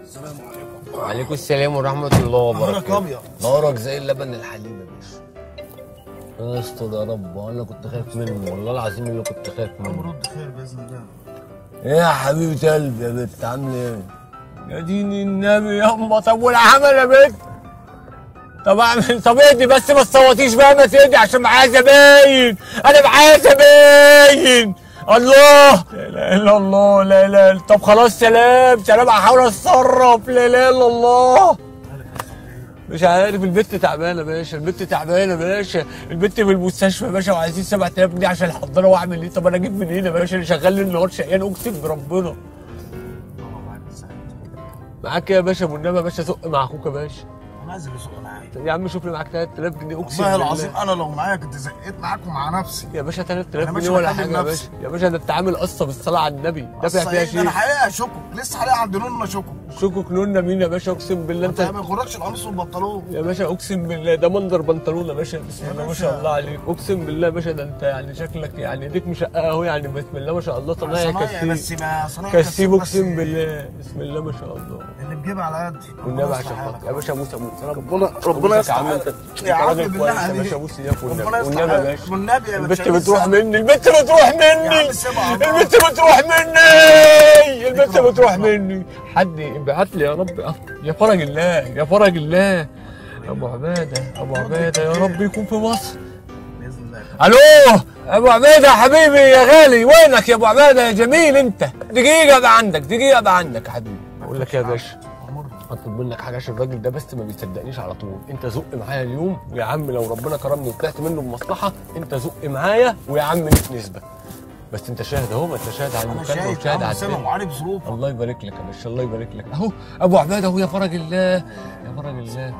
السلام عليكم وعليكم السلام ورحمة الله نهارك وبركاته ابيض نارك زي اللبن الحليب يا باشا يا اسطى يا رب انا كنت خايف منه والله العظيم اللي كنت خايف منه رد خير باذن الله ايه يا حبيبة قلبي يا بنت عاملة ايه؟ يا دين النبي ياما طب والعمل يا بنت طب اعمل طب اهدي بس ما تصوتيش بقى ما تهدي عشان معايا زباين انا معايا زباين الله لا اله الا الله لا اله إلا- طب خلاص سلام سلام هحاول اتصرف لا اله الا الله مش عارف البت تعبانه يا باشا البت تعبانه يا باشا البت في المستشفى يا باشا وعايزين 7000 جنيه عشان يحضرها واعمل ايه طب انا اجيب منين يا باشا اللي شغال لي النهار شقيان اقسم بربنا معاك إيه يا باشا والنبي يا باشا زق مع اخوك يا باشا انا عايز اسوق معاك يا عم شوف لي معاك 3000 جنيه اقسم والله بالله العظيم انا لو معايا كنت زقيت معاك ومع نفسي يا باشا 3000 أنا جنيه ماشي ولا بكلم حاجه يا نفسي. باشا يا باشا ده انت عامل قصه بالصلاه على النبي دافع فيها ده انا شيء حقيقه شكو لسه حقيقه عند نونا شكو شوكك نونا مين يا باشا اقسم بالله انت انت ما يغركش القميص والبنطلون يا باشا اقسم بالله ده منظر بنطلون يا باشا بسم يا الله ما باشا. شاء الله عليك اقسم بالله يا باشا ده انت يعني شكلك يعني ايديك مشققه اهو يعني بسم الله ما شاء الله صنايعي صنايعي بس كسيب ما صنايعي كسيب بس اقسم بالله بسم الله ما شاء الله اللي بجيبها على قدي والنبي عشان خاطر يا باشا موسى موسى ربنا ربنا يستر عم انت حالك. انت يا عم راجل بالله كويس يا عليك. باشا بص يا والنبي ربنا يستر والنبي يا حالك. باشا والنبي يا البت باشا بتروح لسه. مني البت بتروح يا مني عم سيبها الله. البت بتروح مني البت بتروح مني حد يبعت لي يا رب يا فرج الله يا فرج الله ابو عباده ابو عباده يا رب يكون في مصر باذن الله الو ابو عبيده يا حبيبي يا غالي وينك يا ابو عبيده يا جميل انت دقيقه بقى عندك دقيقه بقى عندك يا حبيبي اقول لك يا باشا اطلب منك حاجه عشان الراجل ده بس ما بيصدقنيش على طول انت زق معايا اليوم ويا عم لو ربنا كرمني وطلعت منه بمصلحه انت زق معايا ويا عم ليك نسبه بس انت شاهد اهو ما انت شاهد على انا المكالمه شايف وشاهد يا على عم سامع الدنيا وعارف ظروفك الله يبارك لك يا باشا الله يبارك لك اهو ابو عباده اهو يا فرج الله يا فرج الله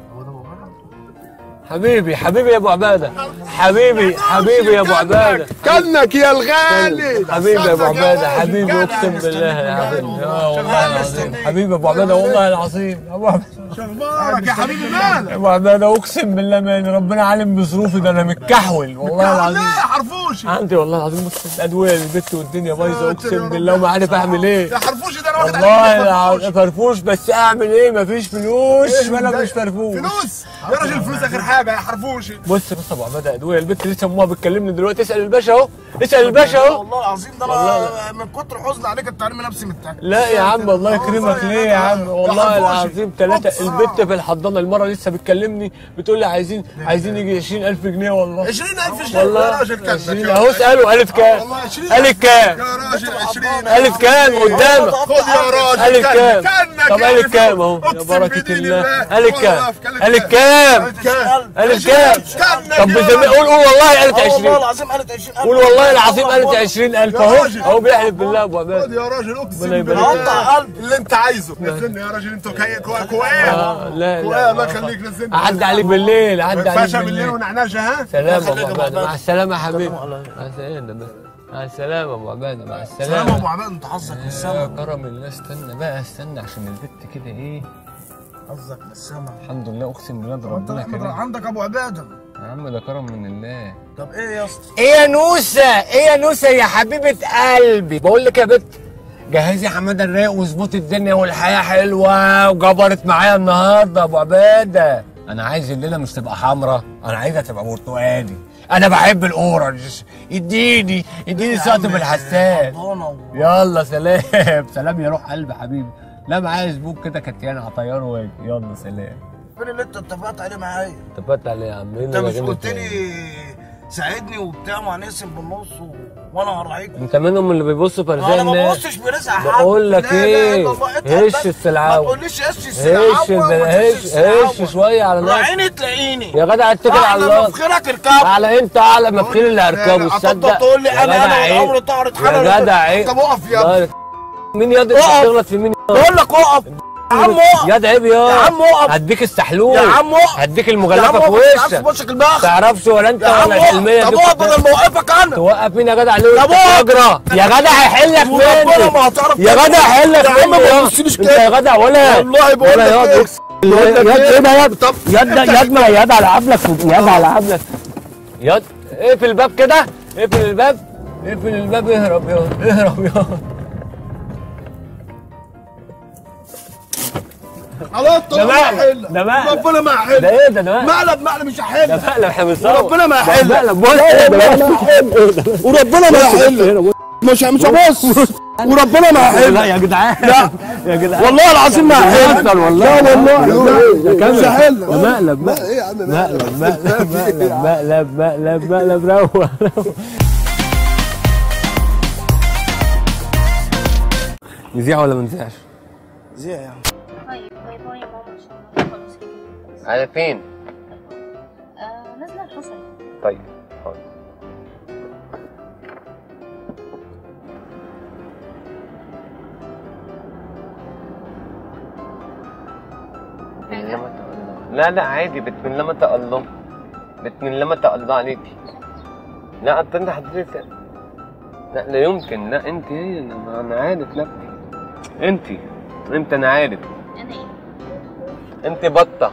حبيبي حبيبي يا ابو عباده حبيبي حبيبي يا ابو عباده كنك يا الغالي حبيبي يا ابو عباده حبيبي اقسم بالله يا حبيبي اه والله العظيم حبيبي يا ابو عباده والله العظيم ابو عباده شخبارك يا حبيبي مالك يا ابو عباده اقسم بالله ما يعني ربنا عالم بظروفي ده انا متكحول والله لا العظيم يا حرفوشي عندي والله العظيم بص الادويه للبت والدنيا بايظه اقسم بالله وما عارف اعمل ايه يا حرفوشي ده انا واخد والله عليك العظيم فرفوش بس اعمل ايه مفيش فلوس إيه وانا ده؟ مش فرفوش فلوس يا راجل فلوس اخر حاجه يا حرفوشي بص بص يا ابو عباده ادويه البت لسه امها بتكلمني دلوقتي اسال الباشا اهو اسال الباشا اهو والله العظيم ده انا من كتر حزن عليك انت عارف نفسي متاكد لا يا عم الله يكرمك ليه يا عم والله حرفوشي. العظيم ثلاثة أقسم. البت في الحضانة المرة لسه بتكلمني بتقول لي عايزين عايزين يجي 20000 جنيه والله 20000 اشتري يا والله راجل كنك 20 يا اهو راجل. اسأله قالت كام والله 20 قالت كام يا راجل 20 قالت كام قدامك خد يا راجل قالت كام كنك طب يا قالت ألف. كام اهو يا أقسم بركة بدين الله الله. قالت كام والله في قالت كام كام قالت كام كنك طب يا بزم- راجل. قول قول والله قالت اه والله 20 العظيم قالت 20000 قول والله العظيم قالت 20000 يا اهو راجل. اهو بيحلف بالله ابو خد عباد يا راجل اقسم ربنا يبارك بالله. لك. قطع قلبي اللي انت عايزه نزلني يا راجل انت كويس كويس آه، لا كويس لا الله يخليك نزلني عدى عليك بالليل عدى عليك فاشا بالليل بالليل ونعناشه ها سلام خليك ابو يا أبو عباده عبادة. مع السلامه يا حبيبي سلام عليكم. مع السلامه مع السلامه ابو عباده مع سلام يا ابو السلامه عباد انت حظك من يا السما كرم الله استنى بقى استنى عشان البت كده ايه حظك من السما الحمد لله اقسم بالله ده انت ربنا احمد كريم عندك ابو عباده يا عم ده كرم من الله طب ايه يا اسطى ايه يا نوسه ايه يا نوسه يا حبيبه قلبي بقول لك يا بت جهزي حماده الرايق واظبطي الدنيا والحياه حلوه وجبرت معايا النهارده يا ابو عباده انا عايز الليله مش تبقى حمراء انا عايزها تبقى برتقالي انا بحب الاورنج اديني اديني سقط بالحساس حضانه و- يلا سلام سلام يا روح قلبي حبيبي لا معايا زبون كده كتيان هطيره واجي يلا سلام فين اللي انت اتفقت عليه معايا اتفقت عليه يا عم انت مش قلت لي ساعدني وبتاع وهنقسم بالنص و... وانا هراعيك انت منهم اللي بيبصوا في انا ما الناس ببصش برزق حد بقول لك لا لا ايه إلا الله. انت هش هتبقى- ما السلعاوي تقوليش هش السلعاوي هش وما هش تهش السلعاوي. هش شويه على نفسك راعيني تلاقيني يا جدع اتكل على اعلى الله مفخرك اركب على انت اعلى مفخير اللي هركبه هتفضل تصدق تقول لي يا انا جدع انا عيب. والامر طارت يا جدع عيب طب اقف يا ابني لا، مين ياض انت اقف. بتغلط في مين بقول لك اقف يا عم اقف ياض عيب يا يا عم اقف هديك السحلول يا عم اقف هديك يا عم المغلفه في اقف في وشك وشك البخ تعرفش ولا انت يا عم ولا اقف الحلميه طب دي اقف بتاعتك. بدل ما اوقفك انا توقف مين يا جدع ليه طب انت اقف. اجرى يا جدع هيحلك وربنا ما مني هتعرف يا جدع هيحلك يا عم مني ما يا تبصليش انت كده. يا جدع ولا والله بقول ولا لك ياض ايه؟ اقسم بالله. بقول لك ياض ايه؟ ايه ده ياض طب ياض ده ياض ما ياض على عبلك ياض على عبلك ياض اقفل الباب كده اقفل الباب اقفل الباب اهرب ياض اهرب ياض خلاص ده مقلب ده مقلب ربنا ما ده يحل ايه ده ده مقلب مقلب مقلب مش ده هيحل مقلب احنا بنصور وربنا ما ده يحل مقلب بص ده مقلب وربنا ما يحل مش مش هبص وربنا ما لا يحل يا جدعان لا. يا جدعان والله العظيم ما يحل بيحصل والله لا والله ده كامل. مش هيحل ده مقلب لا ايه يا عم مقلب مقلب مقلب مقلب مقلب مقلب روق روق. نذيع ولا ما نذيعش؟ زي يا عم طيب باي باي يا ماما عشان خلاص كده على فين؟ آه نازله الحصري طيب حاضر حاجة؟ لا لا عادي بسم الله ما شاء الله بسم الله ما شاء الله عليكي لا انت انت حضرتك لا لا يمكن لا انت هي انا ما- انا عارف لا انت انت انا عارف انا ايه؟ انت بطه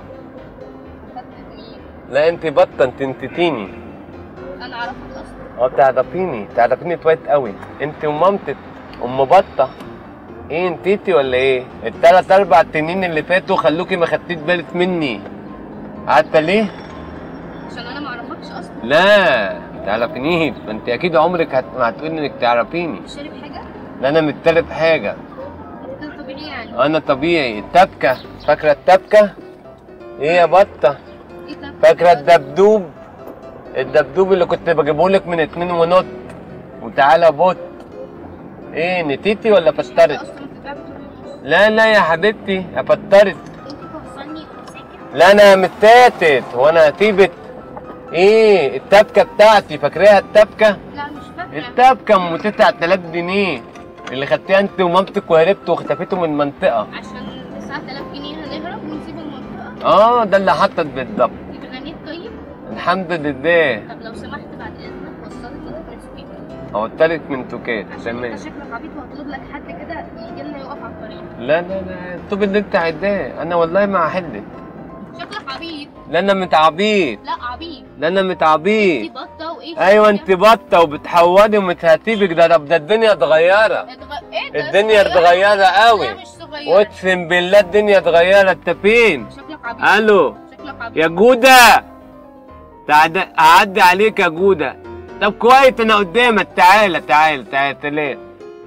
خدت مين؟ لا انت بطه انت انتتيني انا اعرفك اصلا اه تعرفيني تعرفيني كويس قوي انت ومامتك ام بطه ايه انتيتي ولا ايه التلات اربع سنين اللي فاتوا خلوكي ما خدتيش بالك مني عارفه ليه عشان انا ما اعرفكش اصلا لا تعرفينيش ما انت اكيد عمرك هت... ما هتقولي انك تعرفيني شارب حاجه؟ لا انا متلف حاجه ده طبيعي يعني انا طبيعي التبكه فاكره التبكه ايه يا بطه ايه ده؟ فاكره الدبدوب الدبدوب اللي كنت بجيبه لك من اتنين ونط وتعالى بوت ايه نتيتي ولا مش حاجة فترت اصلا بتتباع بطول ونص لا لا يا حبيبتي فترت انت توصلني ساكت لا انا متاتت وانا هتيبت ايه التبكه بتاعتي فاكراها التبكه لا مش فاكره التبكه ام 9000 جنيه اللي خدتيها انت ومامتك وهربتوا واختفيتوا من المنطقه عشان 9000 جنيه هنهرب ونسيب المنطقه اه ده اللي حطت بالضبط يبقى غنيت طيب الحمد لله طب لو سمحت بعد اذنك وصلت لك من سبيكر هو التالت من توكات عشان تمام انت شكلك عبيط وهطلب لك حد كده يجي لنا يقف على الطريق لا لا لا الطوب اللي انت عداه انا والله ما هحلك شكلك عبيط لا انا متعبيط لا عبيط لا انا دي متعبيط بطه وايه ايوه انت بطه وبتحودي ومتهتيبك ده ده ده الدنيا اتغيره اتغ... ايه ده الدنيا صغيرة؟ اتغيره قوي لا مش صغيرة اقسم بالله الدنيا اتغيرت انت فين شكلك عبيط الو شكلك عبيط يا جوده تعد... اعدي عليك يا جوده طب كويس انا قدامك تعالى تعالى تعالى تعالى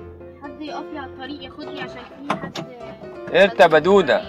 حد يقف لي على الطريق ياخدني عشان في حد انت بدوده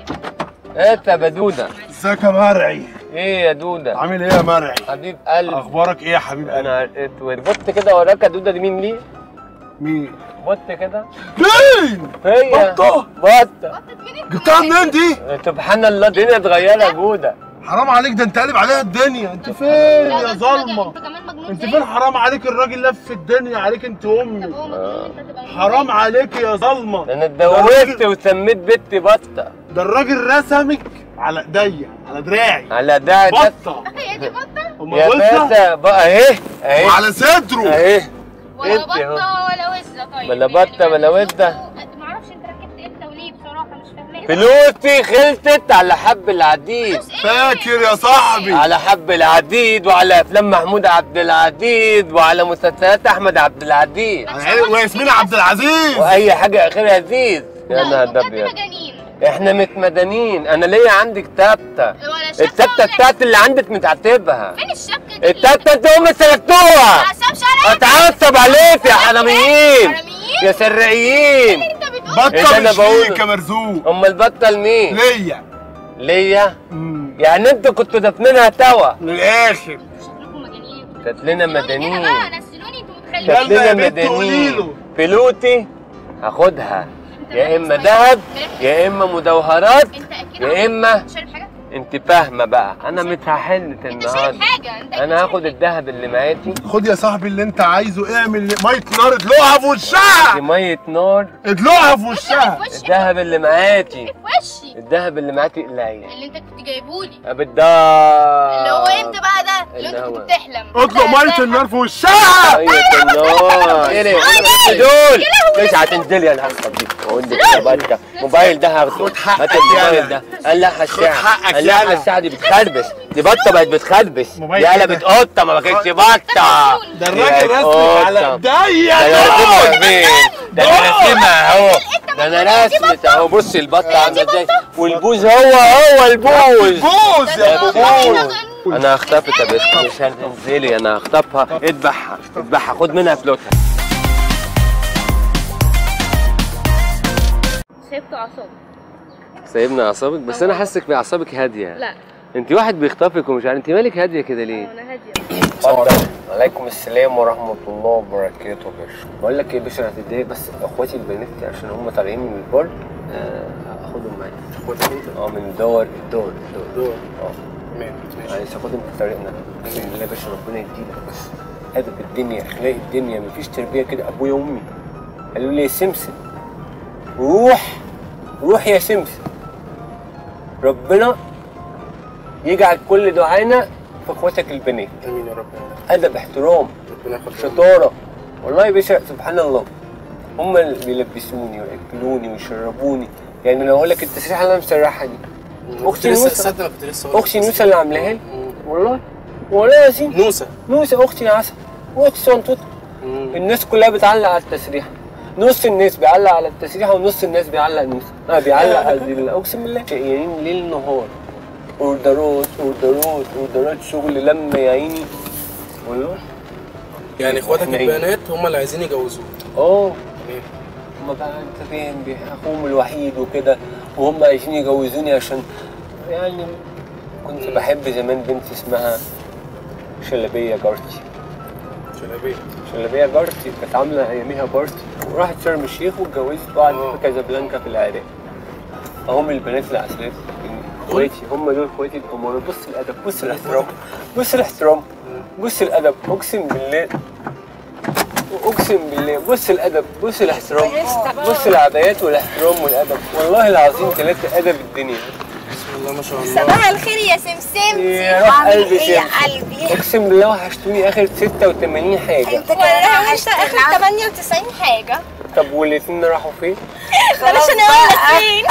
انت يا بدوده ازيك يا مرعي ايه يا دوده عامل ايه يا مرعي حبيب قلبي اخبارك ايه يا حبيب قلبي انا اسود بص كده وراك يا دوده دي مين ليه مين بص كده مين هي بطة؟ بطه بطة مين جبتها منين دي سبحان الله الدنيا اتغيرت يا جوده حرام عليك ده انت قالب عليها الدنيا انت فين لا، يا ده انت ظلمه انت كمان مجنون انت زيي. فين حرام عليك الراجل لف الدنيا عليك انت طب امي هو مجنون انت تبقى مجنون حرام زيي. عليك يا ظلمه انا اتجوزت وسميت بنتي بطه ده الراجل رسمك على ايديا على دراعي على ده ده بطه هي دي بطة امال يا وزة باشا بقى اهي اهي وعلى صدره اهي ولا انت بطة اهو. ولا وزة طيب ولا يعني بطة ولا معلش وزة. برضه معرفش انت ركبت امتى وليه بصراحة مش فاهمة فلوسي خلصت على حب العديد فاكر يا صاحبي على حب العديد وعلى افلام محمود عبد العزيز وعلى مسلسلات احمد عبد العزيز وياسمين عبد العزيز واي حاجه اخرها عزيز يا لا نهار انتوا بجد ابيض مجانين احنا متمدنين انا ليا عندك تابته ولا شبكة التابته ولا- بتاعت اللي عندك متعتبها فين الشبكة دي؟ التابته انت هم سلكتوها عصام شرعي اتعصب عليك يا حراميين حراميين؟ يا سرعيين انت بتقول اللي بطه أنا مش بقوله. ليك يا مرزوق هم البطه لمين ليا ليا مم. يعني انتوا كنتوا دافنينها توا للاخر انتوا شكلكم مجانين كانت لنا نزلوني مدنيين هنا بقى نزلوني انتوا متخيلين كانت يلا يا لنا بنت قولي مدنيين له. فلوتي هاخدها انت يا مالك اما صغير؟ ذهب مالك يا اما مجوهرات انت اكيد يا اما شارب حاجة؟ انت فاهمه بقى انا مش هحل انت شارب النهارده حاجة انت أكيد انا شارب هاخد حاجة. الذهب اللي معاكي خد يا صاحبي اللي انت عايزه اعمل ميه نار ادلقها في دي وشها ميه نار ادلقها في في وشها وشي الذهب اللي معاكي في وشي الذهب اللي معاكي قليل اللي انت كنت جايبهولي بالضبط اللي هو انت بقى ده اللي اللي انت هو- كنت بتحلم اطلق ده- ميه ده- النار في وشها ميه النار ايه دول مش هتنزلي انا هاخد دي واقول لك الموبايل ده الموبايل ده هاخده خد حقك هات الموبايل يالا. ده قال لا الساعه حقك قال لا يالا. الساعه دي بتخربش دي بطه بقت بتخربش موبايل دي كده. قلبت قطه ما بقتش بطه ده الراجل بقت رسمك على قطة. ايديا ده دول يا فين ده انا راسمها اهو ده انا رسمت اهو بص البطه عامله ازاي والبوز هو هو البوز بوز يا البوز انا هخطفك يا بنت مش هتنزلي انا هخطفها اذبحها اذبحها خد منها فلوتها سيبته عصابي سايبنا اعصابك بس انا حاسك باعصابك هاديه لا انت واحد بيخطفك ومش عارف انت مالك هاديه كده ليه انا هاديه اتفضل عليكم السلام ورحمة الله وبركاته يا باشا بقول لك ايه يا باشا هتتضايق بس اخواتي البنات عشان هم طالعين من البر آه، هاخدهم معايا اخواتك انت اه من الدور الدور الدور دور اه تمام ماشي معلش هاخدهم في طريقنا بسم الله يا باشا ربنا يديلك بس ادب الدنيا اخلاق الدنيا مفيش تربيه كده ابويا وامي قالوا لي يا سمسم روح روح يا سمسم ربنا يجعل كل دعانا في اخواتك البنات امين يا رب ادب احترام ربنا ياخد شطاره والله يا باشا سبحان الله هم اللي بيلبسوني وياكلوني ويشربوني يعني لو اقول لك التسريحه اللي انا مسرحها دي اختي لسه نوسه تصدق انا كنت لسه هقول لك. اختي نوسه اللي عاملاها لي والله والله يا ياسين نوسه نوسه اختي يا عسل واختي صنطوطه مم. الناس كلها بتعلق على التسريحه نص الناس بيعلق على التسريحه ونص الناس بيعلق نوسه اه بيعلق على ال- اقسم بالله شقيانين ليل نهار اوردرات اوردرات اوردرات شغل لما يا عيني والله يعني اخواتك إحنا إيه؟ البنات هم اللي عايزين يجوزوك اه تمام. هما بقى انت فاهم بي- اخوهم الوحيد وكده وهم عايزين يجوزوني عشان يعني كنت بحب زمان بنت اسمها شلبيه جارتي شلبيه شلبيه جارتي كانت عامله اياميها بارتي وراحت شرم الشيخ واتجوزت وقعدت آه. في كازابلانكا في العراق هم البنات العسلات اخواتي هم دول اخواتي الامور بص الادب بص الاحترام بص الاحترام بص الادب اقسم بالله اقسم بالله بص الادب بص الاحترام بص العبايات والاحترام والادب والله العظيم ثلاثه ادب الدنيا بسم الله ما شاء الله صباح الخير يا سمسم يا روح عامل قلبي ايه يا سمسم. قلبي اقسم بالله وحشتوني اخر 86 حاجه انت كمان وانت اخر 98 حاجه طب والاثنين راحوا فين؟ بلاش انا اقول لك فين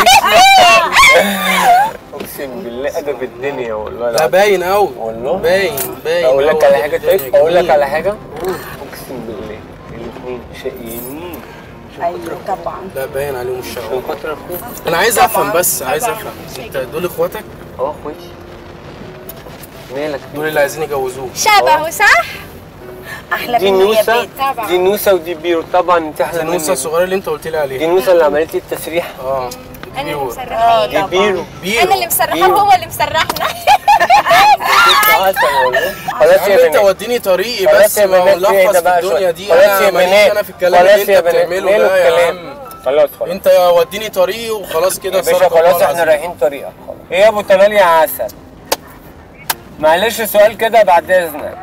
اقسم بالله ادب الدنيا والله لا العظيم باين قوي والله باين باين اقول لك أوي. على حاجه الدنيا طيب اقول لك جميل. على حاجه اقسم بالله الاثنين شقيانين ايوه طبعا لا باين عليهم الشغل عشان خاطر اخوك انا عايز افهم بس عايز افهم انت دول اخواتك اه اخواتي مالك دول اللي عايزين يجوزوك شبهه صح احلى دي مني يا نوسه بيت طبعا دي نوسه ودي بيرو طبعا انت احلى النوسه مني الصغيره اللي انت قلت لي دي عليها نوسه اللي عملت لي التسريح اه انا اللي بيور. مسرحاه دي بيرو انا اللي مسرحاه بيرو. وهو اللي مسرحنا بنت عسل والله خلاص يا يا عم انت بنات وديني طريقي خلاص بس يا ما هو بنات ايه ملخص ده في بقى الدنيا شوية. دي خلاص انا يا ماليش بنات انا في الكلام خلاص اللي يا انت بنات بتعمله ماله ده يا الكلام عم خلاص خلاص انت وديني طريقي وخلاص كده يا باشا صدق الله خلاص احنا العظيم. رايحين طريقك خلاص ايه يا ابو طلال يا عسل معلش سؤال كده بعد اذنك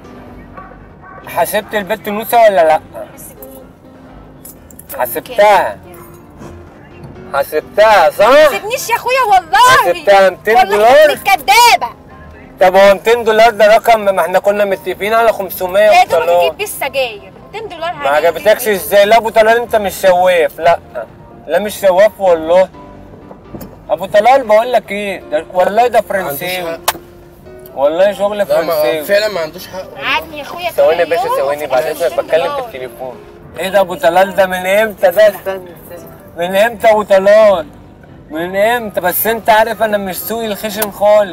حسبت البت نوسه ولا لا حسبتها حسبتها صح تبنيش يا اخويا والله حسبتها 200 والله دولار انت كدابه طب هو 200 دولار ده رقم ما احنا كنا متفقين على 500 لا يا يا ابو دوبك تجيب طلال بيه السجاير 200 دولار ما عجبتكش ازاي لا ابو طلال انت مش شواف لا لا مش شواف والله ابو طلال بقول لك ايه ده والله ده ما عندوش فرنساوي حق. والله شغل لا ما فرنساوي فعلا ما عندوش حق عادني يا اخويا ثواني يا كل باشا يوم ثواني بعد وتجيب اذنك 200 بتكلم في دولار. التليفون ايه ده ابو طلال ده من امتى ده استنى من امتى ابو طلال من امتى بس انت عارف انا مش سوقي الخشن خالص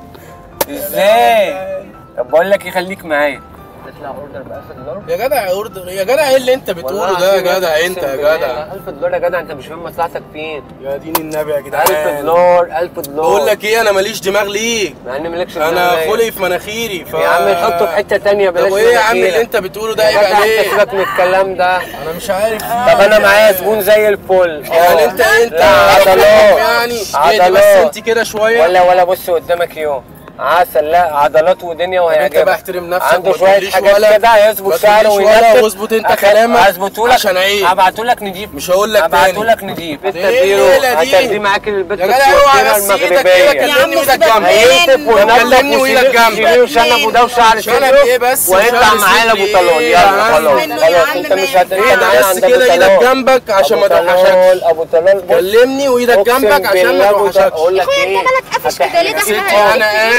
ازاي طب بقول لك ايه خليك معايا تطلع اوردر ب 1000 دولار يا جدع اوردر يا جدع ايه اللي انت بتقوله ده يا جدع انت يا جدع 1000 دولار يا جدع انت مش فاهم مصلحتك فين يا دين النبي يا 1000 جدعان دولار 1000 دولار بقول لك ايه انا ماليش دماغ ليك مع ان مالكش انا دماغ. خلقي في مناخيري ف يا عم نحطه في حته تانية بلاش طب وايه يا عم مناخيرك. اللي انت بتقوله ده يا عيب جدع انت عليك سيبك من الكلام ده انا مش عارف طب انا معايا زبون زي الفل يعني اه. انت انت لا عضلات يعني ايه بس عضلات انت كده شويه ولا ولا بص قدامك يوم عسل لا عضلات ودنيا طب انت وهيعجبك بقى احترم نفسك عنده وما شويه تقوليش حاجات ولا- كده ما هيظبط شعره تقوليش ولا وينتف واظبط انت أخ- كلامك هظبطه لك عشان عيب. هبعته لك نجيب مش هقول لك هبعته تاني. لك نجيب انت ايه اديله الليلة دي؟ هتدي معاك البت يا جدع اوعى الكويتية بس ايدك كده المغربيه كلمني وايدك سيبك جنبي هيكتب وينضف كلمني وإيدك جنبي. وشنب وده وشعر شنب صدره ايه بس ويطلع وشعر معايا صدري لابو ايه طلال يا يلا عم؟ خلاص منه يا خلاص عم انت مش ما هت- انت ايه معايا ده بس عند أبو كده ايدك طلال. جنبك عشان ما أبو توحشكش طلال ابو طلال بص كلمني وايدك أقسم جنبك عشان ما بالله أبو طلال. توحشكش اقول لك اخويا انت ايه مالك قافش كده ليه ده ستي احنا انا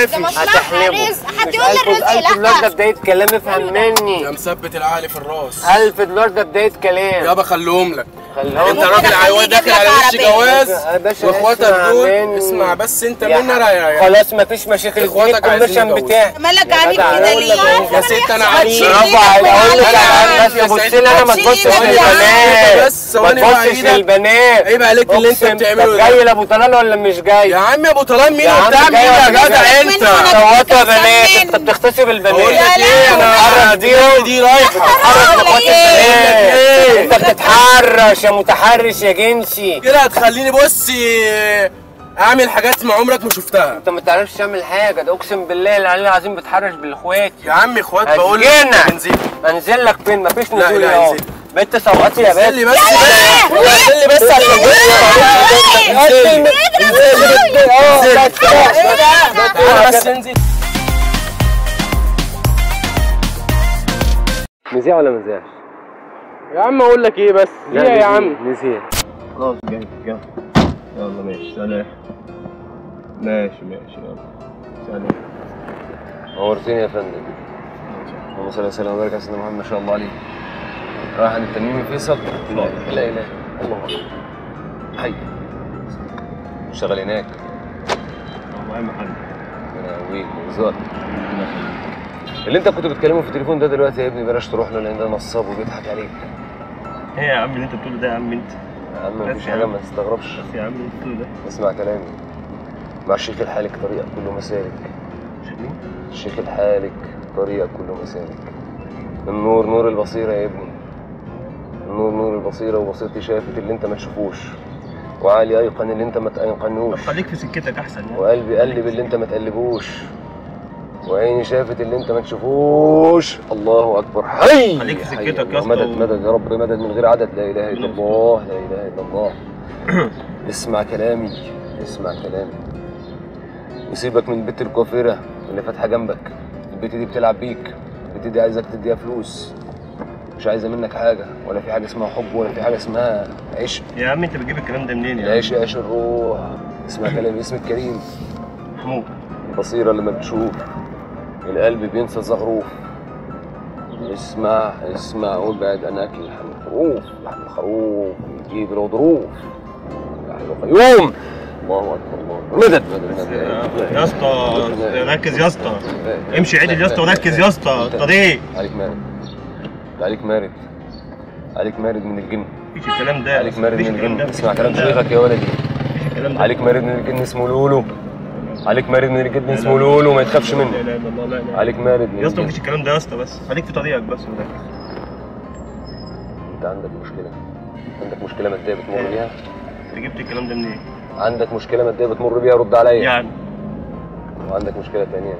تحلفي مصلحة هتحلفي رزق حد يقول لي الرزق ألف دولار ده لا بداية كلام افهم مني يا مثبت العقل في الراس ألف دولار ده بداية كلام يابا خليهم لك خليهم انت ممكن راجل أخليه عيوان يجيب داخل لك على وش عربية. جواز يا باشا واخواتك اسمع دول مني. اسمع بس انت يا مني ح- رايح خلاص مفيش مشاكل إخواتك اديني عايزين الكوميشن يتجوزوا. بتاعي مالك يا عنيف جدع، كده أقول ليه؟ لك أهو. يا ست انا ما تشيل عنيف برافو عليك اقول لك عليا. على بس بص لي انا ما هتشيل تبصش إيدك يا عم. للبنات بس ما ثواني بقى تبصش إيدك. للبنات عيب عليك اللي انت أقسم. بتعمله طب ده. جاي لابو طلال ولا مش جاي؟ يا عم يا ابو طلال مين يا عم وبتاع مين جاي يا ولا جدع جاي؟ انت صوتوا يا بنات مني. انت بتغتصب بقول البنات لك ايه انا حرك بيهم دي رايحه حرك لاخوات البنات إيه؟ انت بتتحرش يا متحرش يا جنسي كده هتخليني بص اعمل حاجات ما عمرك ما شفتها انت ما تعرفش تعمل حاجه ده اقسم بالله العلي العظيم بتحرش بالاخوات يا عم اخوات بقول لك هتجنن. بنزين انزل لك فين مفيش لا، نزول لا، يا انزل. بنت صوتي يا انزل لي بنت بس انزل لي بس عشان انزل انزل اه بس تعالى بس انزل نزيع ولا مزيعش؟ يا عم اقول لك ايه بس ليه يا عم نزيع خلاص جاي جاي يلا ماشي سلام ماشي ماشي يلا سلام نورتني يا فندم اللهم صل وسلم وبارك على سيدنا محمد ما شاء الله عليه رايح عند التنين فيصل لا اله الا الله اكبر حي شغال هناك معايا محل انا ويك وزار اللي انت كنت بتكلمه في التليفون ده دلوقتي يا ابني بلاش تروح له لان ده نصاب وبيضحك عليك ايه يا عم اللي انت بتقوله ده يا عم انت يا عم بس مفيش يا حاجه عم. ما تستغربش بس يا عم اللي انت بتقوله ده اسمع كلامي مع الشيخ الحالك طريقك كله مسالك شيخ مين؟ الشيخ الحالك طريقك كله مسالك النور نور البصيرة يا ابني النور نور البصيرة وبصيرتي شافت اللي انت ما تشوفوش وعالي ايقن اللي انت ما طب تأيقنوش خليك في سكتك احسن يعني وقلبي قلب اللي انت ما تقلبوش وعيني شافت اللي انت ما تشوفوش الله اكبر حي خليك في حي سكتك الله. يا اسطى مدد و- مدد يا رب مدد من غير عدد لا اله الا الله لا اله الا الله اسمع كلامي اسمع كلامي وسيبك من البت الكوافيره اللي فاتحه جنبك البت دي بتلعب بيك البت دي عايزك تديها فلوس مش عايزه منك حاجه ولا في حاجه اسمها حب ولا في حاجه اسمها عشق يا عم انت بتجيب الكلام ده منين يا عم؟ العشق عيش الروح اسمع كلامي اسم الكريم محمود البصيرة لما بتشوف القلب بينسى الزغروف اسمع اسمع وابعد عن اكل لحم الخروف لحم الخروف يجيب له ظروف لحم القيوم الله اكبر الله أكبر. مدد مدد مدد يا اسطى ركز يا اسطى امشي عدل يا اسطى وركز يا اسطى الطريق عليك مارد عليك مارد عليك مارد من الجن مفيش الكلام ده عليك مارد مفيش من الكلام الجن ده اسمع مفيش كلام الكلام ده. شيخك يا ولدي مفيش الكلام ده عليك مارد من الجن اسمه لولو عليك مارد من الجن اسمه لولو ما يتخافش لا منه اله الا الله لا اله عليك مارد من يا اسطى الجن مفيش الكلام ده يا اسطى بس خليك في طريقك بس وركز انت عندك مشكله عندك مشكله ماديه بتمر بيها انت جبت الكلام ده منين؟ عندك مشكله ماديه بتمر بيها رد عليا يعني وعندك مشكله تانية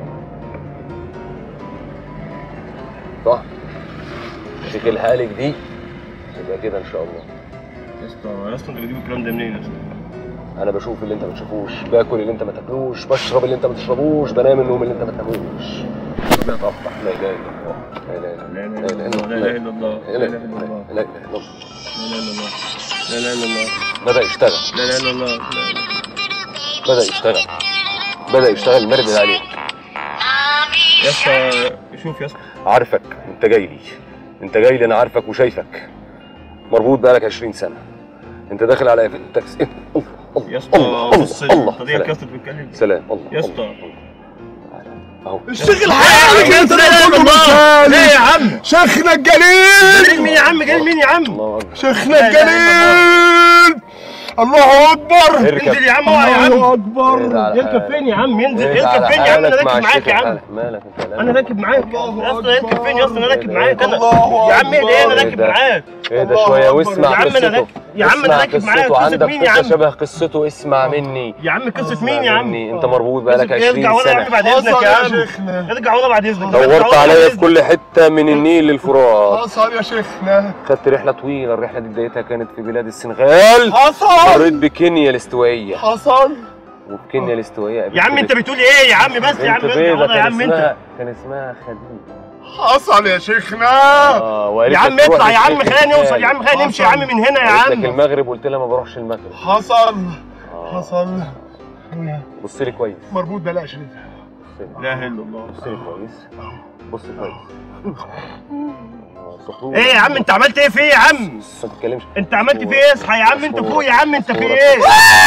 صح شيخ الحالك دي يبقى كده ان شاء الله يا اسطى يا اسطى انت بتجيب الكلام ده منين يا اسطى؟ انا بشوف اللي انت ما تشوفوش باكل اللي انت ما تاكلوش بشرب اللي انت ما تشربوش بنام النوم اللي انت ما تناموش ربنا يطفح لا اله الا الله لا اله الا لا الله اله الا الله لا اله الا الله لا لا اله اله الا الله الا الله لا اله الا الله بدا يشتغل لا اله الا الله لا إله. بدا يشتغل بدا يشتغل المرد اللي عليه يا اسطى شوف يا اسطى عارفك انت جاي لي انت جاي لي انا عارفك وشايفك مربوط بقالك 20 سنه انت داخل على التاكسي الله الله يا اسطى الله بص الله الله طريقك يا سلام اسطى بتتكلم سلام الله يا اسطى. الله. اهو الشيخ الحالك انت لا اله الا الله ليه يا عم؟ شيخنا الجليل جاي مين يا عم جاي مين يا عم؟ الله اكبر شيخنا الجليل الله اكبر انزل اركب يا عم اوعى يا عم الله اكبر اهدى على يركب حالك. فين يا عم ينزل اهدى على يركب فين يا عم انا حالك مع راكب معاك الشيخ يا عم الحالك. مالك انت لا انا راكب معاك يا اسطى يركب فين يا اسطى انا راكب معاك انا الله يا عم ايه ده ايه انا أكبر. راكب معاك اهدى شويه واسمع يا عم أنا قصته راكب- يا عم أنا اسمع راكب معاك. قصته. قصة عندك مين يا قصه عم؟ شبه قصته اسمع مني يا عم قصة اسمع مين يا عم؟ مني. انت مربوط بقالك ارجع 20 ورا يا عم سنه بعد اذنك حصل يا يا عم شيخنا ارجع ورا بعد اذنك ارجع دورت ورا بعد عليا في إذنك. كل حته من النيل للفرات حصل يا شيخنا خدت رحله طويله الرحله دي بدايتها كانت في بلاد السنغال حصل مريت بكينيا الاستوائيه حصل وفي كينيا الاستوائيه يا عم انت بتقول ايه يا عم بس يا عم بنت ارجع بيضه ورا يا كان عم انت اسمها كان اسمها خديجه حصل يا شيخنا اه وقالت يا لك عم تروح اطلع يا عم للشيخ خلينا نوصل الثاني. يا عم خلينا نمشي يا عم من هنا يا قالت لك عم المغرب قلت لها ما بروحش المغرب حصل آه. حصل بص لي كويس مربوط بلا 20 لا اله الا الله بص لي كويس بص كويس آه، سخون. ايه يا عم انت عملت ايه فيه يا عم بس ما تتكلمش انت عملت فيه ايه اصحى يا عم انت فوق يا عم انت في صورة. ايه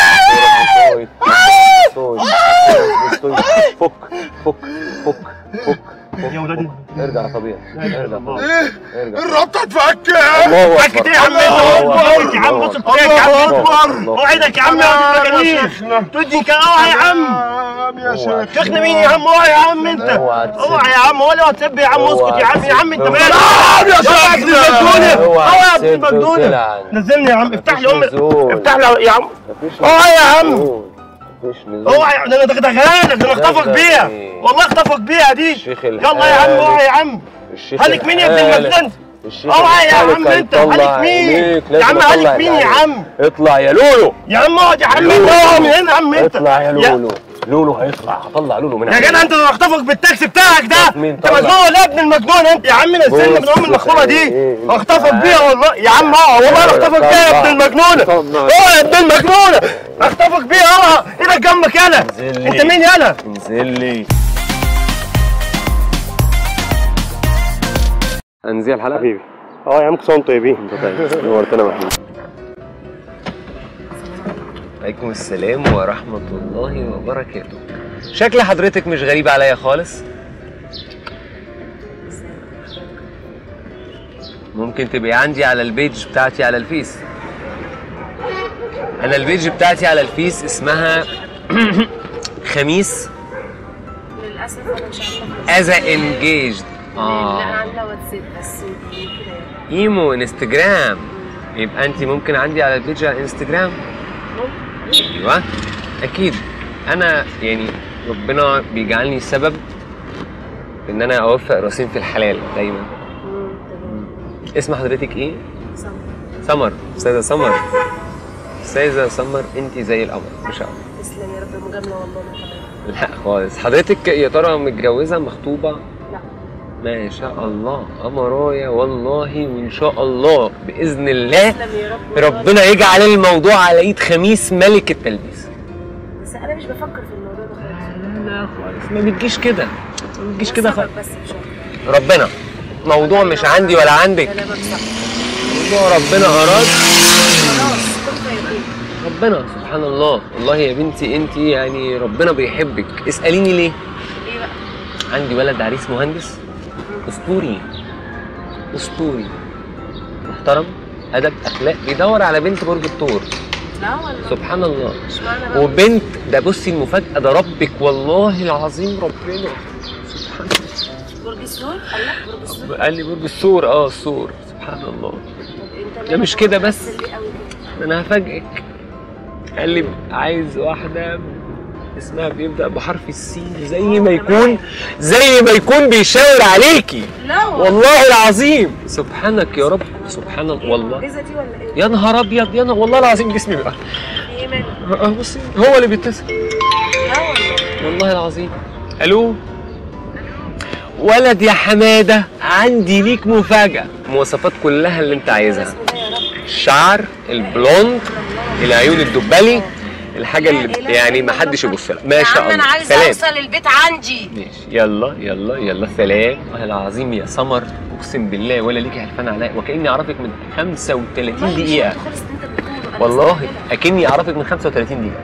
صورة. صورة. فك فك فك فك يا ولادي ارجع طبيعي ارجع طبيعي ارجع الربطة اتفك الله فكت ايه يا عم الله انت يا عم بص أكبر. الطريق يا عم الله اوعدك يا عم يا مجانين تدي كاوه يا عم يا شيخ شيخنا مين يا عم اوعى يا عم انت اوعى تسب. اوعى يا عم هو اللي هتسب يا عم اسكت يا عم يا عم انت اوعى. مالك نعم يا اوعى يا ابن المجنونه اوعى اوعى يا ابن تسب المجنونه وتلعن. نزلني يا عم افتح لي امي نزول. افتح لي يا عم مفيش اوعى يا عم نزول. مفيش نزول اوعى يا- ده انا دغدغانك ده انا اخطفك دغدغ بيها إيه؟ والله اخطفك بيها دي الشيخ يلا يا عم الحالك. اوعى يا عم الشيخ هلك مين يا ابن الحالك. المجنون الشيخ اوعى يا الحالك عم انت هيطلع هلك مين عينيك، يا لازم عم أطلع هلك مين يا العين. عم اطلع يا لولو يا عم اقعد يا عم انت لولو. اقعد من هنا يا عم انت اطلع يا لولو لولو هيطلع هطلع لولو من يا عينيك. جدع انت انا هخطفك بالتاكسي بتاعك ده مين انت طلع؟ مجنون ولا يا ابن المجنون انت يا عم نزلني من ام المخروبه دي إيه؟ هخطفك بيها والله يا عم اه والله انا هخطفك بيها يا ابن المجنونه طلع. اوعى يا ابن المجنونه هخطفك بيها اوعى ايدك جنبك يالا انزل لي. انت مين يالا انزل لي هنزل الحلقه حبيبي اه يا عم كسون طيبين انت طيب نورتنا محمود عليكم السلام ورحمة الله وبركاته شكل حضرتك مش غريب عليا خالص ممكن تبقي عندي على البيج بتاعتي على الفيس انا البيج بتاعتي على الفيس اسمها خميس للاسف انا مش عارفه از انجيجد لا اه انا عامله واتساب بس كده يعني ايمو انستجرام يبقى انت ممكن عندي على البيج على الانستجرام ايوه اكيد انا يعني ربنا بيجعلني سبب ان انا اوفق راسين في الحلال دايما مم، تمام اسم حضرتك ايه صح. سمر استاذه سمر استاذه سمر انت زي القمر ما شاء الله تسلم يا رب مجامله والله يا حبيبي لا خالص حضرتك يا ترى متجوزه مخطوبه لا ما شاء الله قمرايه والله وان شاء الله باذن الله تسلم يا رب والله. ربنا يجعل الموضوع على ايد خميس ملك التلبيس بس انا مش بفكر في الموضوع ده خالص لا خالص ما بتجيش كده ما بتجيش كده السبب خالص بس مش أكتر. ربنا موضوع مش عندي ولا عندك كلامك صح موضوع ربنا اراد خلاص كن فيكون ربنا سبحان الله والله يا بنتي انت يعني ربنا بيحبك اساليني ليه ايه بقى عندي ولد عريس مهندس اسطوري اسطوري محترم ادب اخلاق بيدور على بنت برج الثور لا والله سبحان الله اشمعنى بقى وبنت ده بصي المفاجاه ده ربك والله العظيم ربنا سبحان برج السور قال لك برج السور الله قال لي برج الثور اه الثور سبحان الله طب انت ده مش كده بس. متأثر ليه قوي كده؟ انا هفاجئك قال لي عايز واحده اسمها بيبدا بحرف السين زي ما يكون زي ما يكون بيشاور عليكي لا والله والله العظيم سبحانك يا رب سبحان الله والله المعجزه دي ولا ايه؟ يا نهار ابيض يا نهار والله العظيم جسمي بقى ايه مالك؟ اه بصي هو اللي بيتصل لا والله والله العظيم الو ولد يا حماده عندي ليك مفاجاه مواصفات كلها اللي انت عايزها اسمه ده يا رب الشعر البلوند العيون الدبلي الحاجه اللي يعني ما حدش يبص لها ما شاء الله انا عايزه سلام اوصل البيت عندي ماشي يلا يلا يلا سلام والله العظيم يا سمر اقسم بالله ولا ليكي هلفان عليا وكاني اعرفك من 35 دقيقه خلص انت بتقوله أنا والله مستعجلة. اكني اعرفك من 35 دقيقه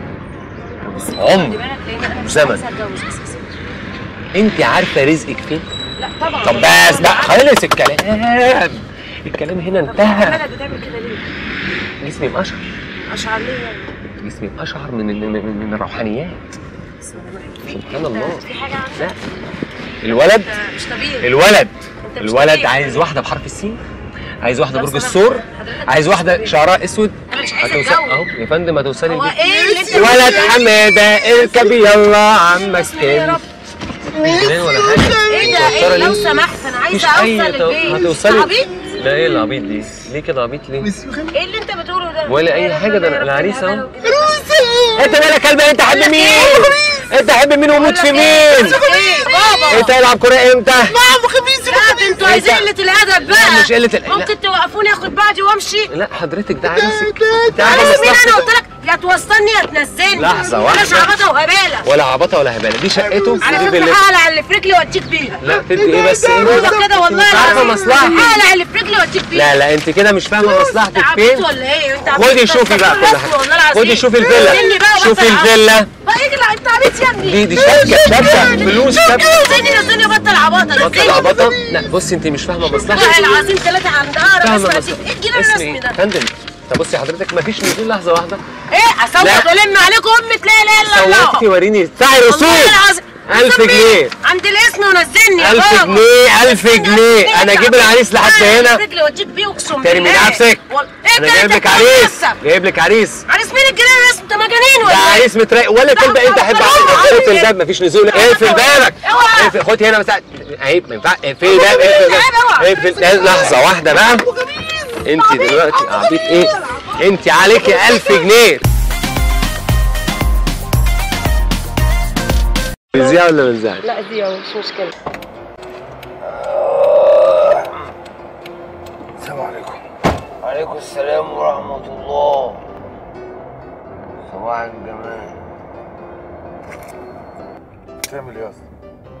بس عمر. خلي بالك لان انا مش زمن. عايزه اتجوز اساسا انت عارفه رزقك فين لا طبعا طب بس بقى خلص الكلام الكلام هنا طب انتهى مالك بتعمل كده ليه؟ جسمي مقشعر اشعر ليه يعني؟ جسمي مقشعر من من, من, من الروحانيات بس أنا معاك. سبحان الله في حاجه عندك؟ لا الولد انت مش طبيعي الولد انت مش الولد طبيعي. عايز واحده بحرف السين عايز واحده لو برج سمحت، الثور حضرتك عايز مش واحده طبيعي. شعرها اسود انا مش عايزه هتوصل اتجوز اهو يا فندم هتوصلي هو البيت ايه اللي انت ولد حماده اركب يلا عمك ايه يا كان رب مش جنان ولا حاجه ايه ده متوترة ايه لو ليه؟ سمحت انا مفيش عايزه أي اوصل تو- البيت هتوصلي عبيط لا ايه العبيط دي ليه كده عبيط ليه ايه اللي انت بتقوله ده ولا أي إيه حاجة، ده أنا يا رب العريس الهبل أهو. وكده. انت مالك كلب انت حب مين انت حب مين وموت في مين ايه بابا انت يلعب كوره امتى لا ده انتوا عايزين قله الادب لا، بقى مش قله ال- لا. ممكن توقفوني اخد بعضي وامشي لا حضرتك ده عريسك ده عايز عريس مين انا مصلحتك. قلت لك يا وصلني يا تنزلني لحظة بلاش واحدة. عبطه وهباله ولا عبطه ولا هباله دي شقته على دي فكره فيلته هقلع اللي في رجلي واديك بيها لا تدي ايه بس ايه هو كده والله مش عارفه العظيم. مصلحتي هقلع اللي في رجلي واديك بيها لا لا انت كده مش فاهمه مصلحتك انت فين عبيط ولا ايه انت عبيط خدي بس شوفي بقى كل رسمي حاجه والله العظيم. خدي شوفي الفيلا نزلني بقى شوفي وبطل عبط. الفيلا بقى اجري انت عبيط يا ابني دي دي شبكه شبكه فلوس شبكه نزلني نزلني بطل عباطه بطل نزلني عبطه لا بصي انت مش فاهمه والله مصلحتك العظيم ثلاثة عند أقرب فاهمه اسمها مصلحتك ايه الجنان اسمي الرسمي ايه ده؟ فندم طب بصي حضرتك مفيش نزول لحظه واحده ايه اصوت لا. والم عليكم امة لا اله الا الله صوتي وريني بتاعي رسوم والله العظيم. 1000 رسم جنيه إيه؟ عند الاسم ونزلني يا 1000 بابا. جنيه 1000 جنيه انا اجيب العريس لحد هنا رجلي واديك بيه اقسم ترمي بالله نفسك وال- ايه انا ده جايب انت لك بتقول عريس لسه؟ جايب لك عريس عريس مين الجنان الرسم انت مجانين ده ولا ايه؟ عريس متراقب ولا تلبق انت احب اقفل الباب مفيش نزول اقفل بابك اوعى. اقفل خد هنا بس اهي ما ينفعش اقفل الباب اقفل الباب اقفل لا، لحظه واحده بقى انت دلوقتي عبيط ايه انت عليكي 1000 جنيه بنزيها ولا بنزيها؟ لا دي مش مشكلة السلام عليكم عليكم السلام ورحمة الله صباح الجمال تعمل ايه يا اسطى؟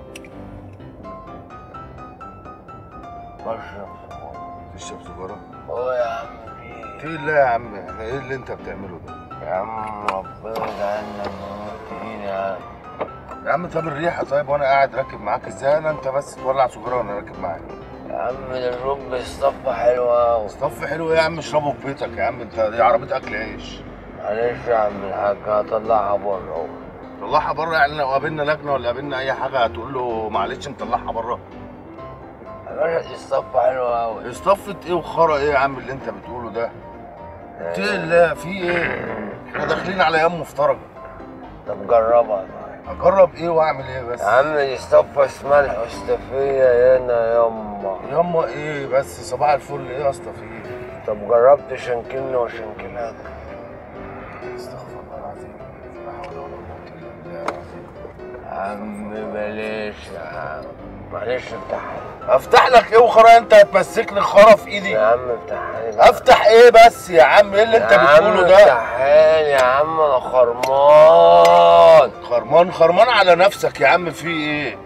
بشرب تشرب سيجاره؟ اه يا عم في في لا يا عم احنا ايه اللي انت بتعمله ده؟ يا عم ربنا يجعلنا موتين يا عم يا عم طب الريحه طيب وانا قاعد راكب معاك ازاي انا انت بس تولع سيجاره وانا راكب معاك يا عم ده الرب الصفة حلوة أوي صف حلو إيه يا عم اشربه في بيتك يا عم انت دي عربيه اكل عيش معلش يا عم الحاج هطلعها بره أهو طلعها بره يعني لو قابلنا لجنه ولا قابلنا اي حاجه هتقول له معلش نطلعها بره يا باشا دي الصفة حلوة أوي اصطفت ايه وخرا ايه يا عم اللي انت بتقوله ده؟ اتقي الله في ايه؟ احنا داخلين على ايام مفترجه طب جربها طيب اجرب ايه واعمل ايه بس؟ يا عم دي صفة اسمها الحستفية هنا ياما ياما ايه بس صباح الفل ايه يا اسطى في ايه؟ طب جربت شنكلني وشنكلك استغفر الله العظيم لا حول ولا قوه الا بالله العظيم يا عم بلاش يا عم معلش افتحها افتح لك ايه وخرا انت هتمسكني خرا في ايدي يا عم افتحها لي افتح ايه بس يا عم ايه اللي انت يا عم بتقوله ده؟ افتحها لي يا عم انا خرمان خرمان خرمان على نفسك يا عم في ايه؟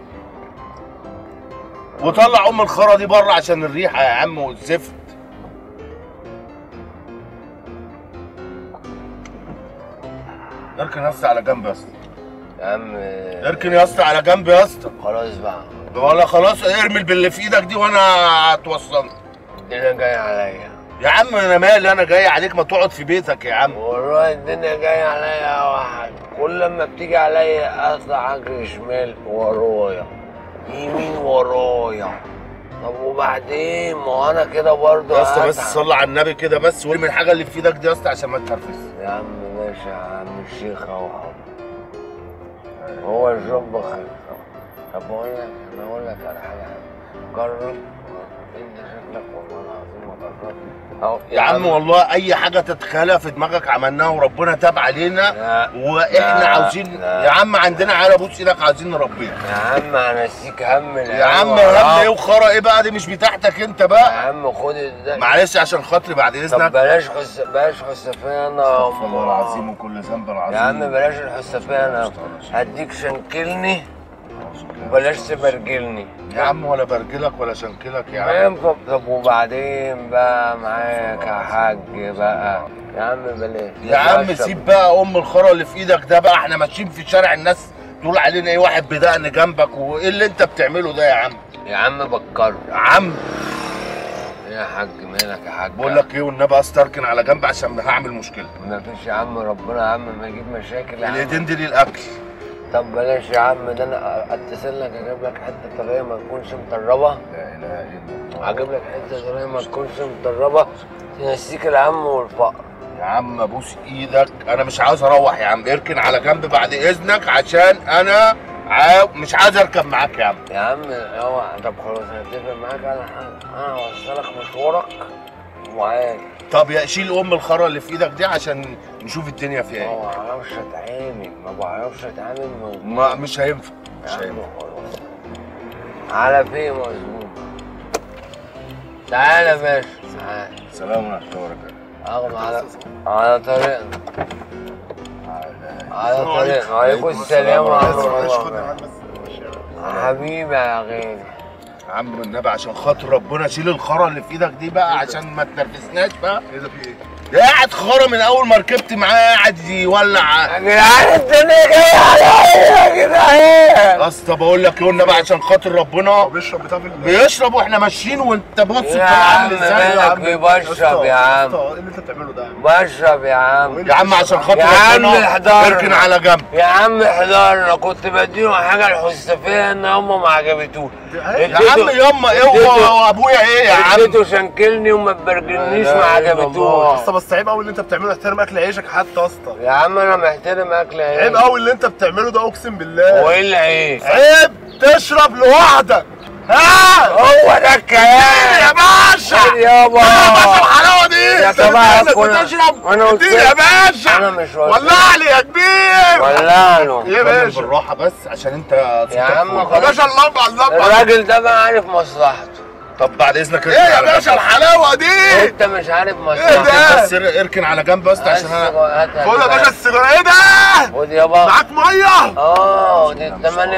وطلع ام الخرا دي بره عشان الريحه يا عم والزفت اركن يا اسطى على جنب يا اسطى يا عم اركن يا اسطى على جنب يا اسطى خلاص بقى ولا خلاص ارمي باللي في ايدك دي وانا هتوصلني الدنيا جاية عليا يا عم انا مالي انا جاي عليك ما تقعد في بيتك يا عم والله الدنيا جاية عليا يا واحد كل لما بتيجي عليا اطلع اجري شمال ورايا يمين ورايا طب وبعدين ما هو انا كده برضه يا اسطى بس هتعب. صلي على النبي كده بس وارمي الحاجه اللي في ايدك دي يا اسطى عشان ما تتنرفز يا عم ماشي يا عم الشيخ اهو هو الجنب خير طب بقول لك انا اقول لك على حاجه جرب انت شكلك والله العظيم ما جربت اهو يا عم والله اي حاجه تتخيلها في دماغك عملناها وربنا تاب علينا لا واحنا لا، عاوزين لا. يا عم عندنا على بوس ايدك عاوزين نربيها يا عم هنسيك هم يا عم هم ايه وخرا ايه بقى دي مش بتاعتك انت يا بقى عم خد ده معلش عشان خاطري بعد طب اذنك بلاش خس بلاش خسفيه انا استغفر الله العظيم وكل ذنب العظيم يا عم بلاش الحسفيه انا هديك شنكلني وبلاش تبرجلني يا عم ولا برجلك ولا شنكلك يا ما عم ينفع طب وبعدين بقى معاك يا حاج بقى يا عم بلاش يا عم سيب بقى ام الخرا اللي في ايدك ده بقى احنا ماشيين في شارع الناس تقول علينا ايه واحد بدقن جنبك وايه اللي انت بتعمله ده يا عم يا عم بكر يا عم يا حاج مالك يا حاج بقول لك ايه والنبي استركن على جنب عشان هعمل مشكله ما فيش يا عم ربنا يا عم ما يجيب مشاكل يا عم الايدين دي للاكل طب بلاش يا عم ده انا اتصل لك اجيب لك حته طريه ما تكونش مطربه لا اله الا الله هجيب لك حته طريه ما تكونش مطربه تنسيك الهم والفقر يا عم ابوس ايدك انا مش عاوز اروح يا عم اركن على جنب بعد اذنك عشان انا عاو... مش عايز اركب معاك يا عم يا عم هو طب خلاص هنتفق معاك على حاجه انا هوصلك مشوارك وعادي طب يا شيل ام الخرا اللي في ايدك دي عشان نشوف الدنيا فيها ما ايه بعرفش اتعامل ما بعرفش اتعامل مظبوط ما مش هينفع يا مش عم هينفع خلاص على فين مظبوط تعالى يا باشا تعالى سلام ورحمه الله وبركاته اغمى على على طريقنا على طريق وعليكم السلام ورحمة الله وبركاته حبيبي يا غالي يا عم النبي عشان خاطر ربنا شيل الخرا اللي في ايدك دي بقى عشان ما تنرفزناش بقى ايه ده في ايه؟ ده قاعد خرا من اول ما ركبت معاه قاعد يولع يا جدعان الدنيا جاية عليا يا جدعان اصل بقول لك يقولنا بقى عشان خاطر ربنا هو بيشرب بتاع في ال- بيشرب واحنا ماشيين وانت بص يا طالع عم عامل ازاي يا مالك عم بشرب يا عم اسطى، ايه اللي انت بتعمله ده؟ بشرب يا عم يا عم عشان خاطر يا عم ربنا احضرنا. اركن على جنب يا عم حضرنا كنت بديله حاجة الحسافية ان هم ما عجبتوش يا عم ياما ايه هو وابويا ايه يا عم اديته شنكلني وما تبرجلنيش ما عجبتوش اسطى بس عيب قوي اللي انت بتعمله احترم اكل عيشك حتى يا اسطى يا عم انا محترم اكل عيب عيش قوي اللي انت بتعمله ده اقسم بالله وايه العيش عيب تشرب لوحدك ها هو ده الكلام يا باشا يابا باشا الحلاوه دي يا انت صباح بتقول لك الفل. بتشرب وانا قلت اديني يا لك. باشا انا مش قلت ولع لي يا كبير ولع له يا اتكلم باشا بالراحه بس عشان انت يا صوتك عم فوق. يا باشا اللمبه اللمبه الراجل ده بقى عارف مصلحته طب بعد اذنك ايه يا باشا الحلاوه دي انت مش عارف ايه مصلحته ده؟ بس اركن على جنب بس عشان انا خد يا باشا السيجاره ايه ده؟ خد يابا معاك ميه؟ اه دي 8%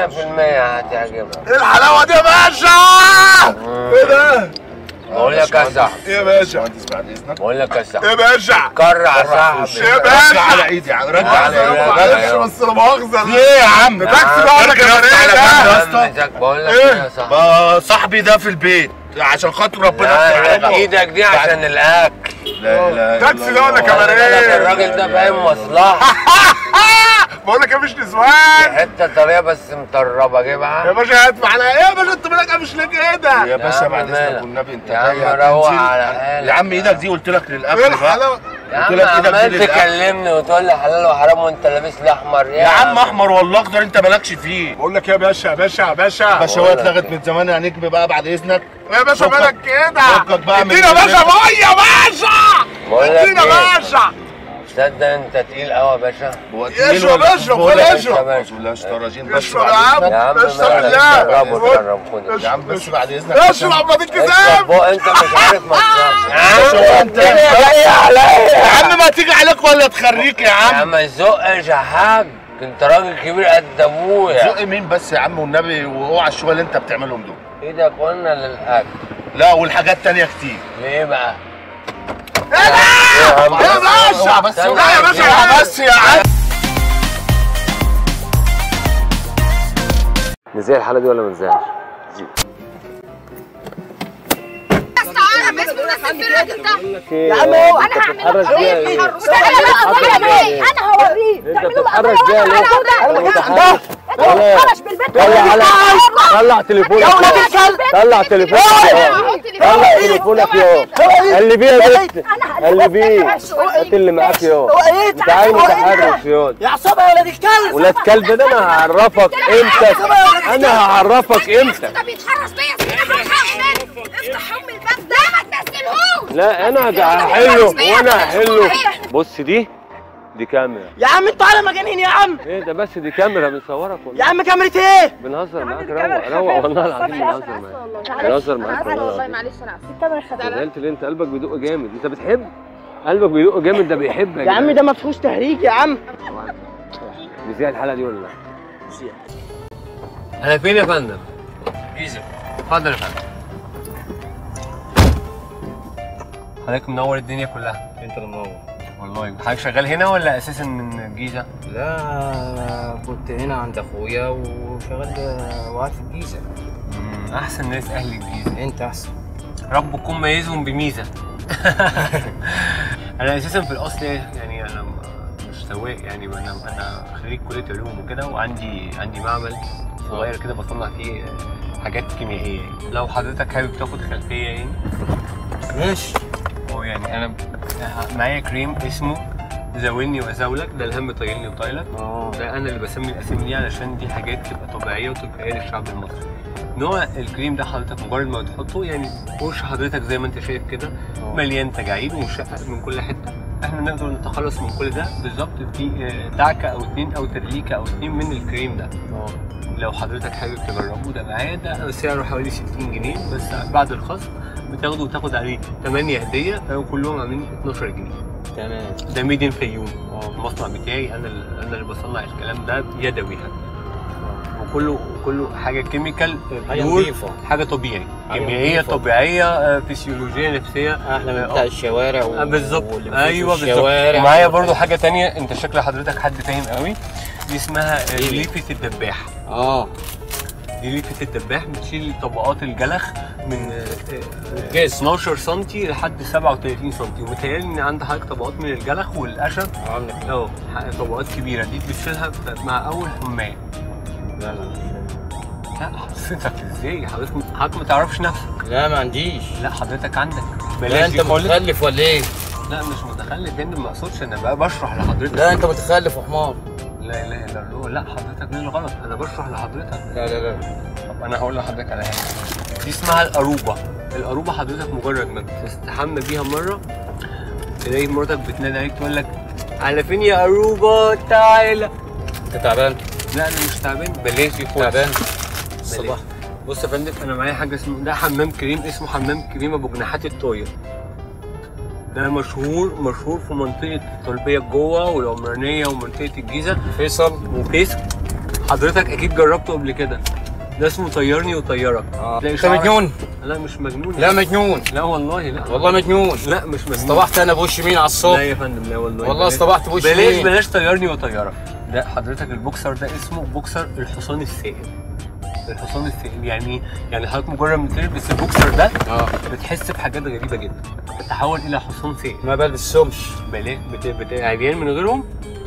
هتعجبك ايه الحلاوه دي يا باشا؟ ايه ده؟ بقول لك يا صاحبي ايه يا باشا؟ باشمهندس بعد اذنك بقول لك يا ايه صاحبي يا باشا؟ كرع يا صاحبي يا رجع باشا على ايدي يا عم رجع على معلش ايدي معلش بس لا مؤاخذه ايه يا عم ده تاكسي بقى ولا اركن يا اسطى على كمان جنب ايه يا ده؟ اسطى بقول لك إيه؟ يا صاحبي بقى صاحبي ده في البيت عشان خاطر ربنا لا يفتح لا عليك. ايدك دي عشان الاكل لا لا تاكسي ده ولا خلي كباريه؟ بالك الراجل ده فاهم مصلحه بقول لك ايه مش في نسوان حته طريه بس مطربه يا جيبها باشا هات معانا ايه يا باشا انت مالك مش ليك ايه ده؟ يا باشا عم بعد اذنك مالك. والنبي انت يا عم جاي روق هتنزل. على حالك. يا عم ايدك دي قلت لك ايه للاكل بقى الحلاوه؟ يا عم قلت لك إيدك دي عمال للأكل. تكلمني وتقول لي حلال وحرام وانت لابس لي احمر يا عم احمر ولا اخضر انت مالكش فيه بقول لك ايه يا باشا يا باشا يا باشا باشا هو اتلغت من زمان هنكبي بقى بعد اذنك يا باشا فكك- مالك كده؟ فكك بقى من ادينا يا باشا اللي- ميه يا باشا بقول لك ادينا يا ايه باشا تصدق انت تقيل قوي يا باشا هو اشرب، تقيل ولا- اشرب، بقول لك خد إيه؟ اشرب. بسم الله اشتراجين بس اشرب بعد يا عم يا عم اشرب مالك بالله جرب وجرب خد يا عم بس بعد اذنك اشرب ما تيجي اشرب بق انت مش عارف مصلحتك اشرب انت جاي عليا يا عم ما تيجي عليك ولا تخريك يا يا عم عم ما تزقش يا حاج انت راجل كبير قد ابويا زق مين بس يا عم والنبي واوعى الشويه اللي انت بتعملهم دول ايدك قلنا للاكل لا والحاجات تانية كتير ليه بقى؟ يا باشا بس استنى لا يا باشا يا يا بس يا عم نزل الحلقه دي ولا ما نزلش؟ تعالى باسم الناس في الراجل ده يا عم هو انت بتتحرش بيها ايه؟ تعالى بقى تعالى ايه انا هوريه انت بتتحرش بيها ليه؟ انا متحرش متحرش بالبنت طلع على طلع تليفونك يا ولاد يا الكلب طلع تليفونك يا طلع تليفونك يا اللي بيه يا بنت اللي بيه هات اللي معاك يا انت عايز متحرش يا يا عصابه يا ولاد الكلب ولاد كلب ده انا هعرفك امتى انا هعرفك امتى ده بيتحرش بيا سيبني افتح ام الباب ده ما تنزلهوش لا انا هحله وانا هحله بص دي دي كاميرا يا عم انتوا على مجانين يا عم ايه ده بس دي كاميرا بنصورك يا والله عم كاميرا ايه بنهزر معاك روق روق والله العظيم بنهزر معاك بنهزر معاك والله العظيم معلش انا اسفه زعلت ليه انت قلبك بيدق جامد انت بتحب قلبك بيدق جامد ده بيحبك يا عم ده ما فيهوش تهريج يا عم نذيع الحلقه دي ولا لا؟ انا فين يا فندم؟ جيزه اتفضل يا فندم حضرتك منور الدنيا كلها انت اللي منور والله حضرتك شغال هنا ولا اساسا من الجيزه؟ لا كنت هنا عند اخويا وشغال وقعدت في الجيزه مم، احسن ناس اهل الجيزه انت احسن ربكم ميزهم بميزه انا اساسا في الاصل يعني انا مش سواق يعني انا انا خريج كليه علوم وكده وعندي عندي معمل صغير كده بصنع فيه حاجات كيميائيه لو حضرتك حابب تاخد خلفيه يعني ماشي هو يعني انا معايا كريم اسمه زاولني وازاولك ده الهم طايلني وطايلك اه ده انا اللي بسمي الاسامي دي علشان دي حاجات تبقى طبيعيه وتلقائيه للشعب المصري نوع الكريم ده حضرتك مجرد ما تحطه يعني وش حضرتك زي ما انت شايف كده آه. مليان تجاعيد ومشقق من كل حته احنا نقدر نتخلص من كل ده بالظبط في آه، دعكه او اتنين او تدليكه او اتنين من الكريم ده اه لو حضرتك حابب تجربه ده معايا ده سعره حوالي 60 جنيه بس بعد الخصم بتاخده وتاخد عليه 8 هديه فهم كلهم عاملين 12 جنيه تمام ده ميدين فيوم اه المصنع بتاعي انا اللي انا اللي بصنع الكلام ده يدوي وكله كله حاجه كيميكال حاجة بيور، نظيفة. حاجه طبيعي حاجة كيميائيه نظيفة. طبيعيه آه، فسيولوجيه نفسيه احلى من آه، بتاع الشوارع و... آه، بالظبط واللي ايوه في بالظبط الشوارع ومعايا برضو حاجه تانية انت شكل حضرتك حد فاهم قوي دي اسمها إيه؟ ليفه الدباح اه دي ليفه الدباح بتشيل طبقات الجلخ من آه، آه، الجسم. 12 سم لحد 37 سم ومتهيألي ان عندك حضرتك طبقات من الجلخ والقشب عامله كده اه طبقات كبيره دي بتشيلها ف- مع اول حمايه لا لا لا حضرتك ازاي حضرتك حضرتك ما تعرفش نفسك لا ما عنديش لا حضرتك عندك لا بلاش انت دي خالص متخلف ولا ايه؟ لا مش متخلف هند ما اقصدش انا بقى بشرح لحضرتك لا انت متخلف وحمار لا اله الا الله لا حضرتك مين الغلط انا بشرح لحضرتك لا لا لا طب انا هقول لحضرتك على حاجه دي اسمها الأروبة الأروبة حضرتك مجرد ما بتستحمى بيها مرة تلاقي مراتك بتنادي عليك تقول لك على فين يا أروبة تعالى انت تعبان لا أنا مش تعبان بلاش دي خالص تعبان بلاش. الصباح بص يا فندم أنا معايا حاجة اسمه ده حمام كريم اسمه حمام كريم أبو جناحات الطاير ده مشهور مشهور في منطقة الطلبية جوه والعمرانية ومنطقة الجيزة فيصل وفيس حضرتك أكيد جربته قبل كده ده اسمه طيرني وطيرك اه تلاقي انت شعرك- مجنون لا مش مجنون لا مجنون لا والله لا والله مجنون لا مش مجنون اصطبحت انا بوش يمين على لا الصبح يا فندم لا والله والله بلاش- اصطبحت بوش بلاش يمين بلاش طيرني وطيرك ده حضرتك البوكسر ده اسمه بوكسر الحصان السائل الحصان السائل يعني ايه؟ يعني حضرتك مجرد ما تلبس البوكسر ده اه بتحس بحاجات غريبه جدا تتحول الى حصان سائل ما بلبسهمش بلاش بت... بت... عريان من غيرهم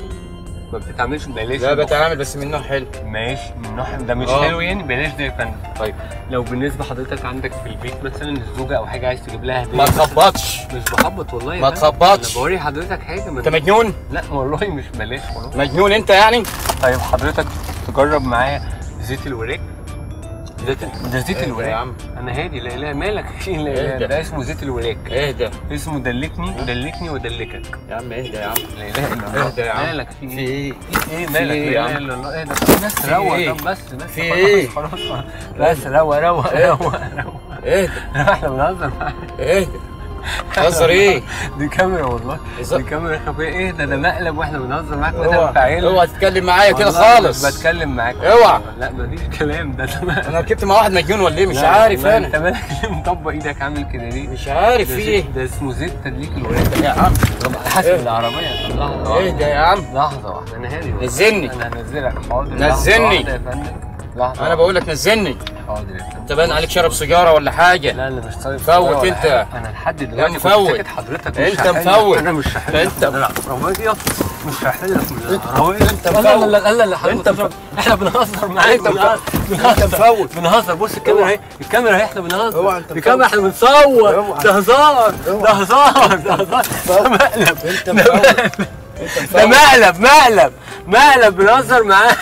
ما بتتعاملش بلاش لا البوكسر. بتعامل بس من نوع حلو ماشي من نوع ده مش آه. حلو يعني بلاش ده يا فندم طيب لو بالنسبه حضرتك عندك في البيت مثلا الزوجه او حاجه عايز تجيب لها هديه ما تخبطش مش بخبط والله يا ما فندم. تخبطش. انا بوري حضرتك حاجه ما انت مجنون لا والله مش بلاش والله مجنون انت يعني طيب حضرتك تجرب معايا زيت الوراك زيت ده زيت اهدى الوراك يا عم. انا هادي لا لا مالك في لا لا اهدى. ده اسمه زيت الوراك اهدى اسمه دلكني دلكني ودلكك يا عم اهدى يا عم لا اله الا الله اهدى يا عم. مالك في في ايه ايه؟ ايه في مالك ايه لا يا اله عم؟ الا الله اهدى طب بس في روق ايه؟ طب بس بس في خلاص، ايه؟ خلاص خلاص. بس روق روق روق روق اهدى احنا بنهزر معاك اهدى تهزر ايه؟ دي كاميرا والله هزار. دي كاميرا خفيه ايه ده ده مقلب واحنا بنهزر معاك وانت اوعى مفعل اوعى تتكلم معايا كده والله خالص مش بتكلم معاك اوعى. لا مفيش كلام ده تمام انا ركبت مع واحد مجنون ولا ايه مش لا، عارف والله انت انا مالك ليه مطبق ايدك عامل كده ليه؟ مش عارف ده في زيت- ايه ده اسمه زيت تدليك الولاده يا عم حاسب ايه؟ العربيه طب لحظه واحدة. اهدى يا عم لحظه واحده انا هادي والله. نزلني. انا هنزلك حاضر لحظة نزلني. واحدة يا فندم لحظه انا بقول لك نزلني حاضر يا فندم انت باين عليك شرب سيجاره ولا حاجه لا انا مش طيب فوت انت. انا لحد دلوقتي كنت مفوت. ساكت حضرتك انت مش هحل- مفوت. انا مش هحل انت- لا العربيه مش هحل لك من العربيه انت لا لا مفوت. لا لا لا انت حضرتك احنا بنهزر معاك انت بنهزر انت مفوت. بنهزر بص الكاميرا اهي الكاميرا اهي احنا بنهزر اوعى انت الكاميرا مفوت. احنا بنصور اوعى. ده هزار ده هزار ده هزار ده مقلب انت ده مفوت. مقلب. انت ده مفوت. مقلب مقلب مقلب بنهزر معاه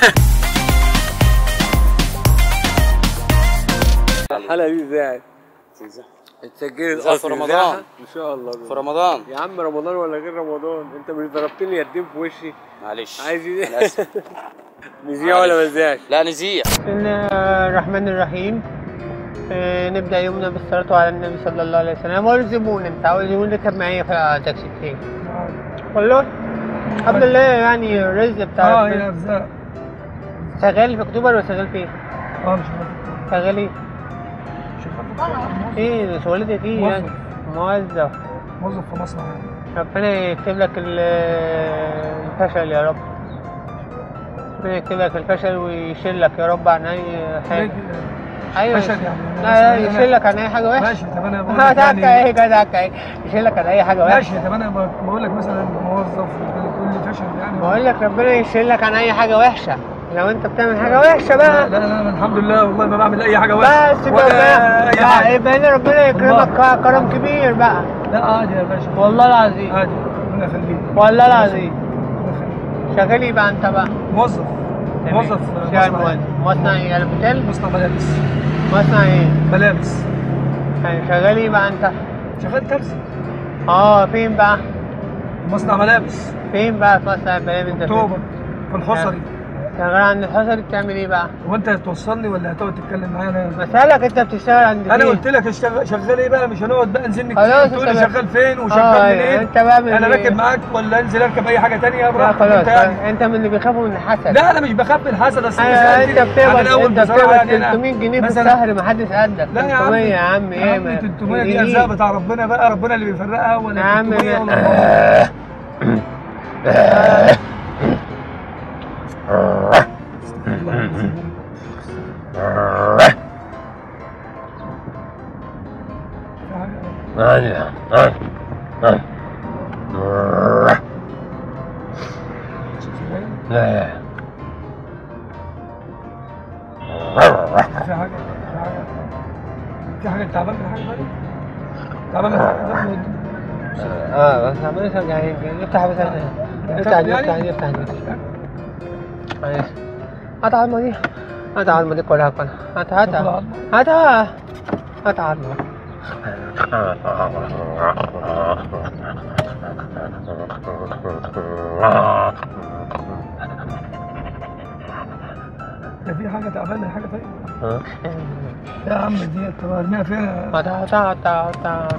الحلقه دي ازاي اتسجلت ازاي في أصل رمضان؟ إذاعة؟ ان شاء الله في رمضان يا عم رمضان ولا غير رمضان انت مش ضربتني يدين في وشي معلش عايز ايه للأسف. نذيع ولا ما نذيعش لا نزيع بسم الله الرحمن الرحيم آه، نبدأ يومنا بالصلاة على النبي صلى الله عليه وسلم أول زبون أنت أول زبون ركب معايا في التاكسي كتير والله الحمد لله يعني الرزق بتاع اه الفلوس. يا ارزاق شغال في أكتوبر ولا شغال فين؟ اه مش شغال إيه؟ شغال إيه شغلتك إيه يعني؟ موظف موظف في مصنع يعني. ربنا يكتب لك ال- الفشل يا رب ربنا يكتب لك الفشل ويشيلك يا رب عن أي حاجة ايوه فشل يعني. لا لا أنا- يشيلك عن اي حاجه وحشه ماشي طب انا بقول اه لك دعك يعني ايه جدعك ايه يشيلك عن اي حاجه ماشي وحشه طب انا ب- بقول لك مثلا موظف تقول لي فشل يعني بقول لك ربنا يشيلك عن اي حاجه وحشه لو انت بتعمل حاجه وحشه بقى لا لا لا الحمد لله والله ما بعمل اي حاجه وحشه بس ولا بقى اي بقى حاجه يبقى هنا ربنا يكرمك كرم كبير بقى لا عادي يا باشا والله العظيم عادي ربنا يخليك والله العظيم ربنا يخليك شغال ايه بقى انت بقى موظف موظف في شغال مصنع موظف مصنع ايه البوتيل مصنع ملابس مصنع ايه ملابس يعني شغال ايه بقى انت شغال ترزي اه فين بقى مصنع ملابس فين بقى في مصنع البلاد انت فين؟ اكتوبر في الحصري شغال عند الحصري بتعمل ايه بقى؟ هو انت هتوصلني ولا هتقعد تتكلم معايا انا بسألك انت بتشتغل عند انا مين؟ قلت لك اشتغل شغال ايه بقى مش هنقعد بقى ننزل خلاص كتير تقول لي انت بقى- شغال فين اه، وشغال منين انت بقى من انا اللي- راكب معاك ولا انزل اركب اي حاجه تانية لا براحتك خلاص انت يعني انت من اللي بيخافوا من الحسد لا انا مش بخاف من الحسد اصل ايوه سألتني انت بتقبض عن الأول انت بصراحة بتقبض يعني أنا 300 جنيه في مثلا- الشهر محدش قدك لا يا عم 300 يا عم ايه يا عم ما- 300 دي جنيه. ارزاق بتاع ربنا بقى ربنا اللي بيفرقها ولا يا عم 300 ما- ولا لا في حاجه في حاجه في حاجه تعبان من حاجه طيب تعبان من حاجه طيب اه بس عمال يعني افتح بس افتح دي افتح دي افتح دي معلش هات عظمه دي هات عظمه دي كلها كلها هات هات هات هات عظمه ده في حاجه تعبان من حاجه طيب يا عم دي طب ارميها فين هات هات هات هات هات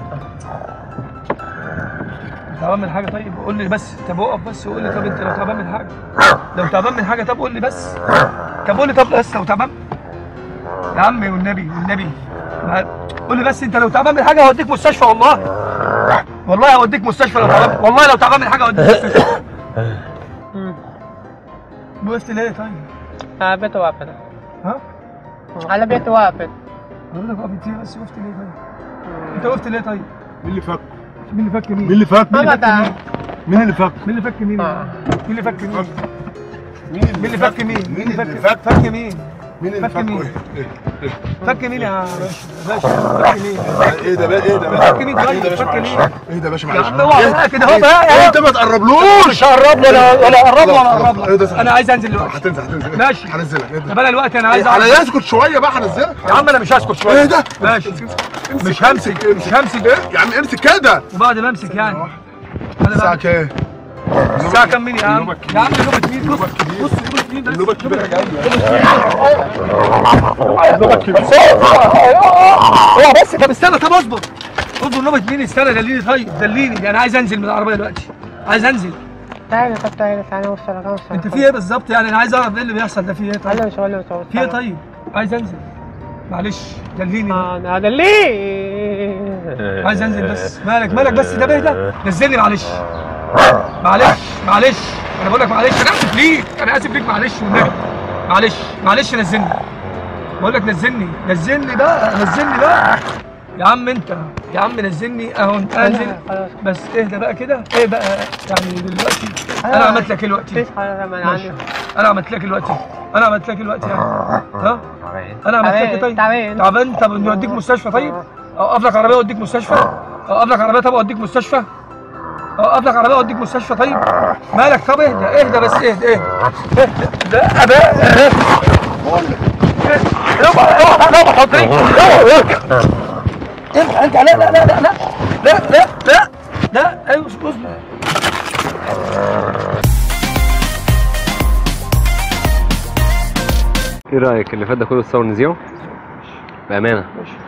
تعبان من حاجه طيب قول لي بس طب اقف بس وقول لي طب انت لو تعبان من حاجه لو تعبان من حاجه طب قول لي بس طب قول لي طب بس لو تعبان يا عمي والنبي والنبي ما- قول لي بس انت لو تعبان من حاجه هوديك مستشفى والله والله هوديك مستشفى لو تعبان والله لو تعبان من حاجه هوديك مستشفى وقفت ليه طيب؟ على بيت واقف ها؟ على بيت واقف حضرتك وقفت ليه بس وقفت ليه طيب؟ انت وقفت ليه طيب؟ مين اللي فك؟ مين اللي فك مين؟ مين اللي فك؟ مين اللي فك أبدا. مين؟ مين اللي فك؟ مين اللي فك مين؟ مين اللي فك مين؟ مين مين اللي فك مين؟ مين اللي فك فك مين؟ مين اللي فك فك؟ مين؟ فك مين يا باشا؟ باشا فك مين؟ ايه ده بقى ايه ده بقى؟ فك مين طيب؟ ايه ده يا باشا فك معلش؟ مين؟ ايه ده يا باشا يا معلش؟ عم اوعى بقى كده اهو بقى يا انت ما تقربلوش مش هقرب له ولا ولا اقرب له ولا اقرب ايه ده له انا عايز انزل دلوقتي هتنزل هتنزل ماشي. هنزلك ايه ده؟ طب انا دلوقتي انا عايز على أعرف- اسكت شويه بقى هنزلك يا عم انا مش هسكت شويه ايه ده؟ ماشي مش همسك مش همسك يا عم امسك كده وبعد ما امسك يعني انا الساعه بقى كام؟ الساعه كام مين يا عم؟ يا عم نوبة مين؟ بص بص نوبة مين بس النوبه الكبيره جايه اوعى بس طب استنى طب اصبر اصبر نوبة مين استنى دليني طيب دليني انا عايز انزل من العربيه دلوقتي عايز انزل تعالى طب تعالى تعالى اوصل لك اوصل انت في ايه بالظبط يعني انا عايز اعرف ايه اللي بيحصل ده في ايه طيب تعالى مش هقول لك في ايه طيب عايز انزل معلش دليني اه ده ليه عايز انزل بس مالك مالك بس ده بهدى نزلني معلش معلش معلش انا بقول لك معلش انا اسف ليك انا اسف ليك معلش والنبي معلش معلش نزلني بقول لك نزلني نزلني بقى نزلني بقى يا عم انت يا عم نزلني اهو انت انزل خلاص بس اهدى بقى كده ايه بقى يعني دلوقتي انا عملت لك ايه دلوقتي تصحى لما ماشي. عندي انا عملت لك إيه دلوقتي انا عملت لك إيه دلوقتي يعني ها انا عملت لك ايه طيب تعبان تعبان طب نوديك مستشفى طيب اوقف لك عربيه اوديك مستشفى اوقف لك عربيه طب اوديك مستشفى اوقف لك عربيه اوديك مستشفى طيب مالك طب اهدى اهدى بس اهدى اهدى اهدى لا ابا ارجع ارجع لا لا لا لا لا لا لا لا ايوه اصبر ايه رايك اللي فات ده كله تصور نزيعه بامانه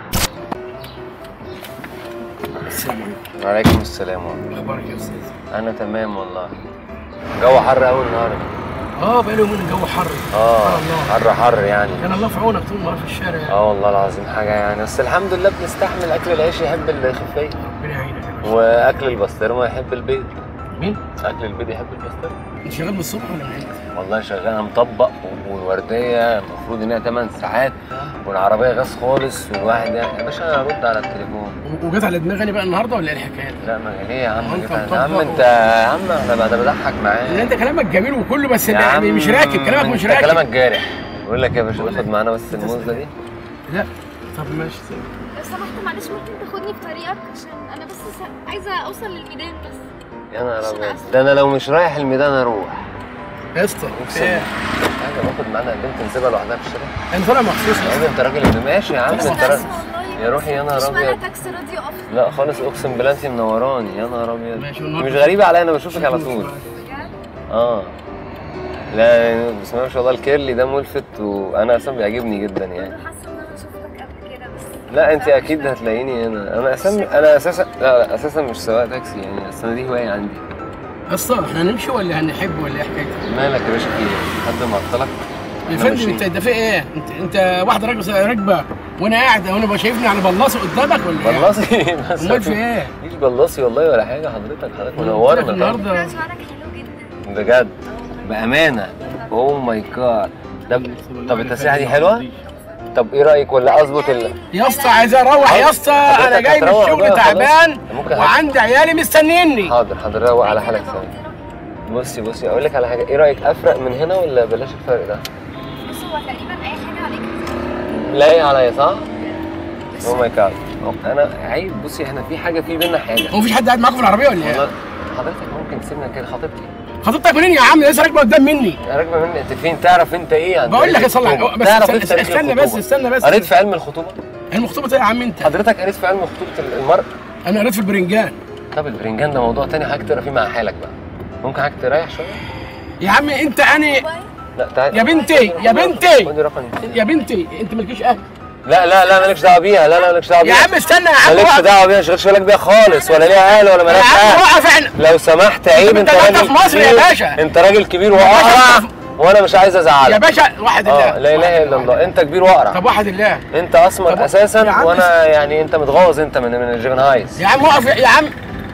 وعليكم السلام ورحمه اخبارك يا استاذ انا تمام والله الجو حر قوي النهارده اه بقالي يومين الجو حر اه الله. حر حر يعني كان الله في عونك طول النهار في الشارع يعني اه والله العظيم حاجه يعني بس الحمد لله بنستحمل اكل العيش يحب الخفيه ربنا يعينك يا باشا واكل البسطرمه يحب البيض مين؟ اكل البيض يحب البسطرمه انت شغال من الصبح ولا من امتى؟ والله شغال انا مطبق والورديه المفروض انها 8 ساعات والعربيه غاز خالص والواحد يعني يا باشا انا ارد على التليفون وجات على دماغي بقى النهارده ولا ايه الحكايه؟ لا ما ليه يا عم انت كده؟ يا عم مطبق انت يا عم انا بقى بضحك لان معاك انت كلامك جميل وكله بس يا يعني عم مش راكب كلامك مش انت راكب كلامك جارح بقول لك يا باشا تاخد معانا بس الموزه دي لا طب ماشي سيب. لو سمحت معلش ممكن تاخدني في طريقك عشان انا بس س- عايزه اوصل للميدان بس يا نهار ابيض ده انا لو مش رايح الميدان اروح يا اسطى اقسم ايه؟ حاجه باخد معانا بنت نسيبها لوحدها في الشارع انا طالع مخصوص يا عم انت راجل ابن ماشي يا عم بس انت انا راجل اسفه والله يا روحي يا نهار مش معنى ابيض تاكسي راضي يقف لا خالص اقسم بالله انت منوراني يا نهار ابيض ماشي انت والنهارده مش غريبه عليا انا بشوفك على طول بجد اه لا بسم الله ما شاء الله الكيرلي ده ملفت وانا اصلا بيعجبني جدا يعني حاسه ان انا شفتك قبل كده بس لا انت اكيد هتلاقيني هنا انا اساسا انا اساسا لا لا اساسا مش سواق تاكسي يعني اصل أنا دي هوايه عندي اصلا احنا هنمشي ولا هنحب ولا ايه حكايتك؟ مالك يا باشا في ايه؟ حد معطلك؟ يا أنا فندم ماشي. انت ده في ايه؟ انت انت واحده راكبه راكبه وانا قاعد وانا بقى شايفني على بلاصه قدامك ولا ايه؟ بلاصي بس امال في ايه؟ مفيش بلاصي والله ولا حاجه حضرتك حضرتك قلت لك منورنا طبعا. النهارده بجد بامانه اوه ماي جاد طب طب التسريحه دي حلوه؟ طب ايه رايك ولا اظبط ال يا اسطى عايز اروح يا اسطى انا حضرتك جاي من هتروح الشغل بقى خلاص. تعبان ممكن وعندي عيالي مستنيني حاضر حاضر روق على حالك ثانيه بصي بصي اقول لك على حاجه ايه رايك افرق من هنا ولا بلاش الفرق ده؟ بص هو تقريبا اي حاجه عليك لايق عليا صح؟ اوه ماي جاد انا عيب بصي احنا في حاجه في بينا حاجه هو مفيش حد قاعد معاكم في العربيه ولا ايه؟ والله حضرتك ممكن تسيبنا كده خطيبتي خطيبتك منين يا عم لسه راكبه قدام مني راكبه مني انت فين تعرف انت ايه عن بقول لك تاريخ صلي على- الخطوبة؟ بس تعرف استنى- ايه في تاريخ استنى بس الخطوبة؟ استنى بس قريت في علم الخطوبه المخطوبه ايه يا عم انت؟ حضرتك قريت في علم خطوبه المرء انا قريت في البرنجان طب البرنجان ده موضوع تاني حضرتك تقرا فيه مع حالك بقى ممكن حضرتك تريح شويه يا عم انت اني لا تعالى يا بنتي يا بنتي خدي رقمي يا بنتي انت مالكيش اهل لا لا لا مالكش دعوه بيها لا لا مالكش دعوه يا بيها عم استنى يا عم مالكش وقف. دعوه بيها ما تشغلش بالك بيها خالص ولا ليها اهل ولا مالهاش يا عم اهل وقف احنا لو سمحت عيب انت انت انت راجل في مصر يا كبير. باشا. انت راجل كبير واقرع وانا مش عايز ازعلك يا باشا واحد اه الله لا اله الا الله انت كبير واقرع طب واحد الله انت اسمر اساسا يا عم وانا يعني انت متغوظ انت من من الجيفنهايز يا عم وقف يا عم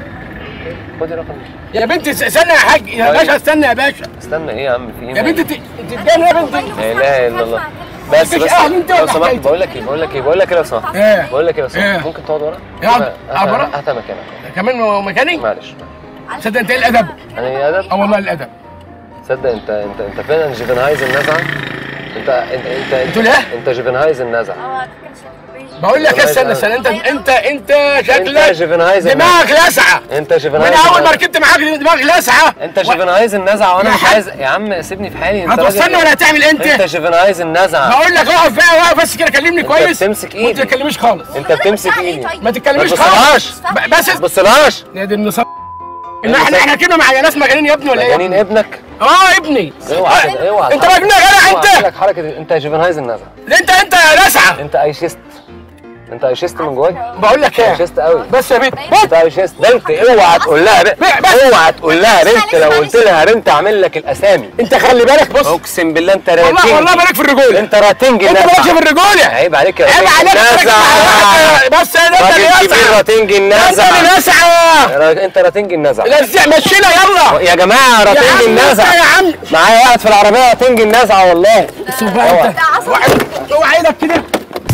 خدي رقمي يا بنتي استنى يا حاج يا طيب. باشا استنى يا باشا استنى ايه يا عم في ايه يا بنتي انت انت بتجنن يا بنتي لا اله الا الله بس مفيش بس اهل انت لو ولا سمحت حكايتك؟ بقول لك ايه بقول لك ايه بقول لك ايه لو سمحت ايه؟ بقول لك ايه لو سمحت ايه؟ ممكن تقعد ورا اقعد هات- اقعد ورا هات مكانك كمان مكاني معلش تصدق انت ايه الادب انا ايه ادب اه والله الادب تصدق انت انت انت فعلا جيفنهايز النزعه انت انت انت انت بتقول ايه؟ انت جيفنهايز النزعه بقول لك استنى استنى انت انت انت انت شكلك جيفنهايز دماغك لسعه انت من جيفنهايز اول ما النزعة. ركبت معاك دماغك لسعه انت جيفنهايز النزعه وانا يا مش حاج. عايز يا عم سيبني في حالي انت هتوصلني راجل- ولا هتعمل انت؟ انت جيفنهايز النزعه بقول لك اقف بقى واقف بس كده كلمني انت كويس بتمسك وانت ما ايدي تتكلميش خالص انت بتمسك ايدي ما تتكلميش ما خالص تبصلهاش ب- بس ما تبصلهاش يا دي النصاب ان احنا احنا كده مع ناس مجانين يا ابني ولا ايه؟ مجانين ابنك اه ابني اوعى كده اوعى انت مجنون يا جدع اوعى انت اعمل لك حركه دي. انت جيفنهايز النزعه انت انت لسعه انت ايشست انت ايشست من جواك بقول لك ايه ايشست قوي بس يا بنت انت ايشست بنت اوعى تقول لها بنت اوعى تقول لها بنت لو قلت لها بنت اعمل لك الاسامي انت خلي بالك بص اقسم بالله انت والله راتنجي والله مالك في الرجوله انت راتنجي انت النزعة. مالكش في الرجوله عيب عليك يا عيب راتنجي عليك النزعة. بس انت راجل اللي كبير لسعه راتنجي انت النزعة اللي لسعه را- انت راتنجي النزعة لسع مشينا يلا يا جماعة راتنجي عم النزعة يا عم معايا واحد في العربية راتنجي النزعة والله شوف بقى انت اوعى- اوعى ايدك كده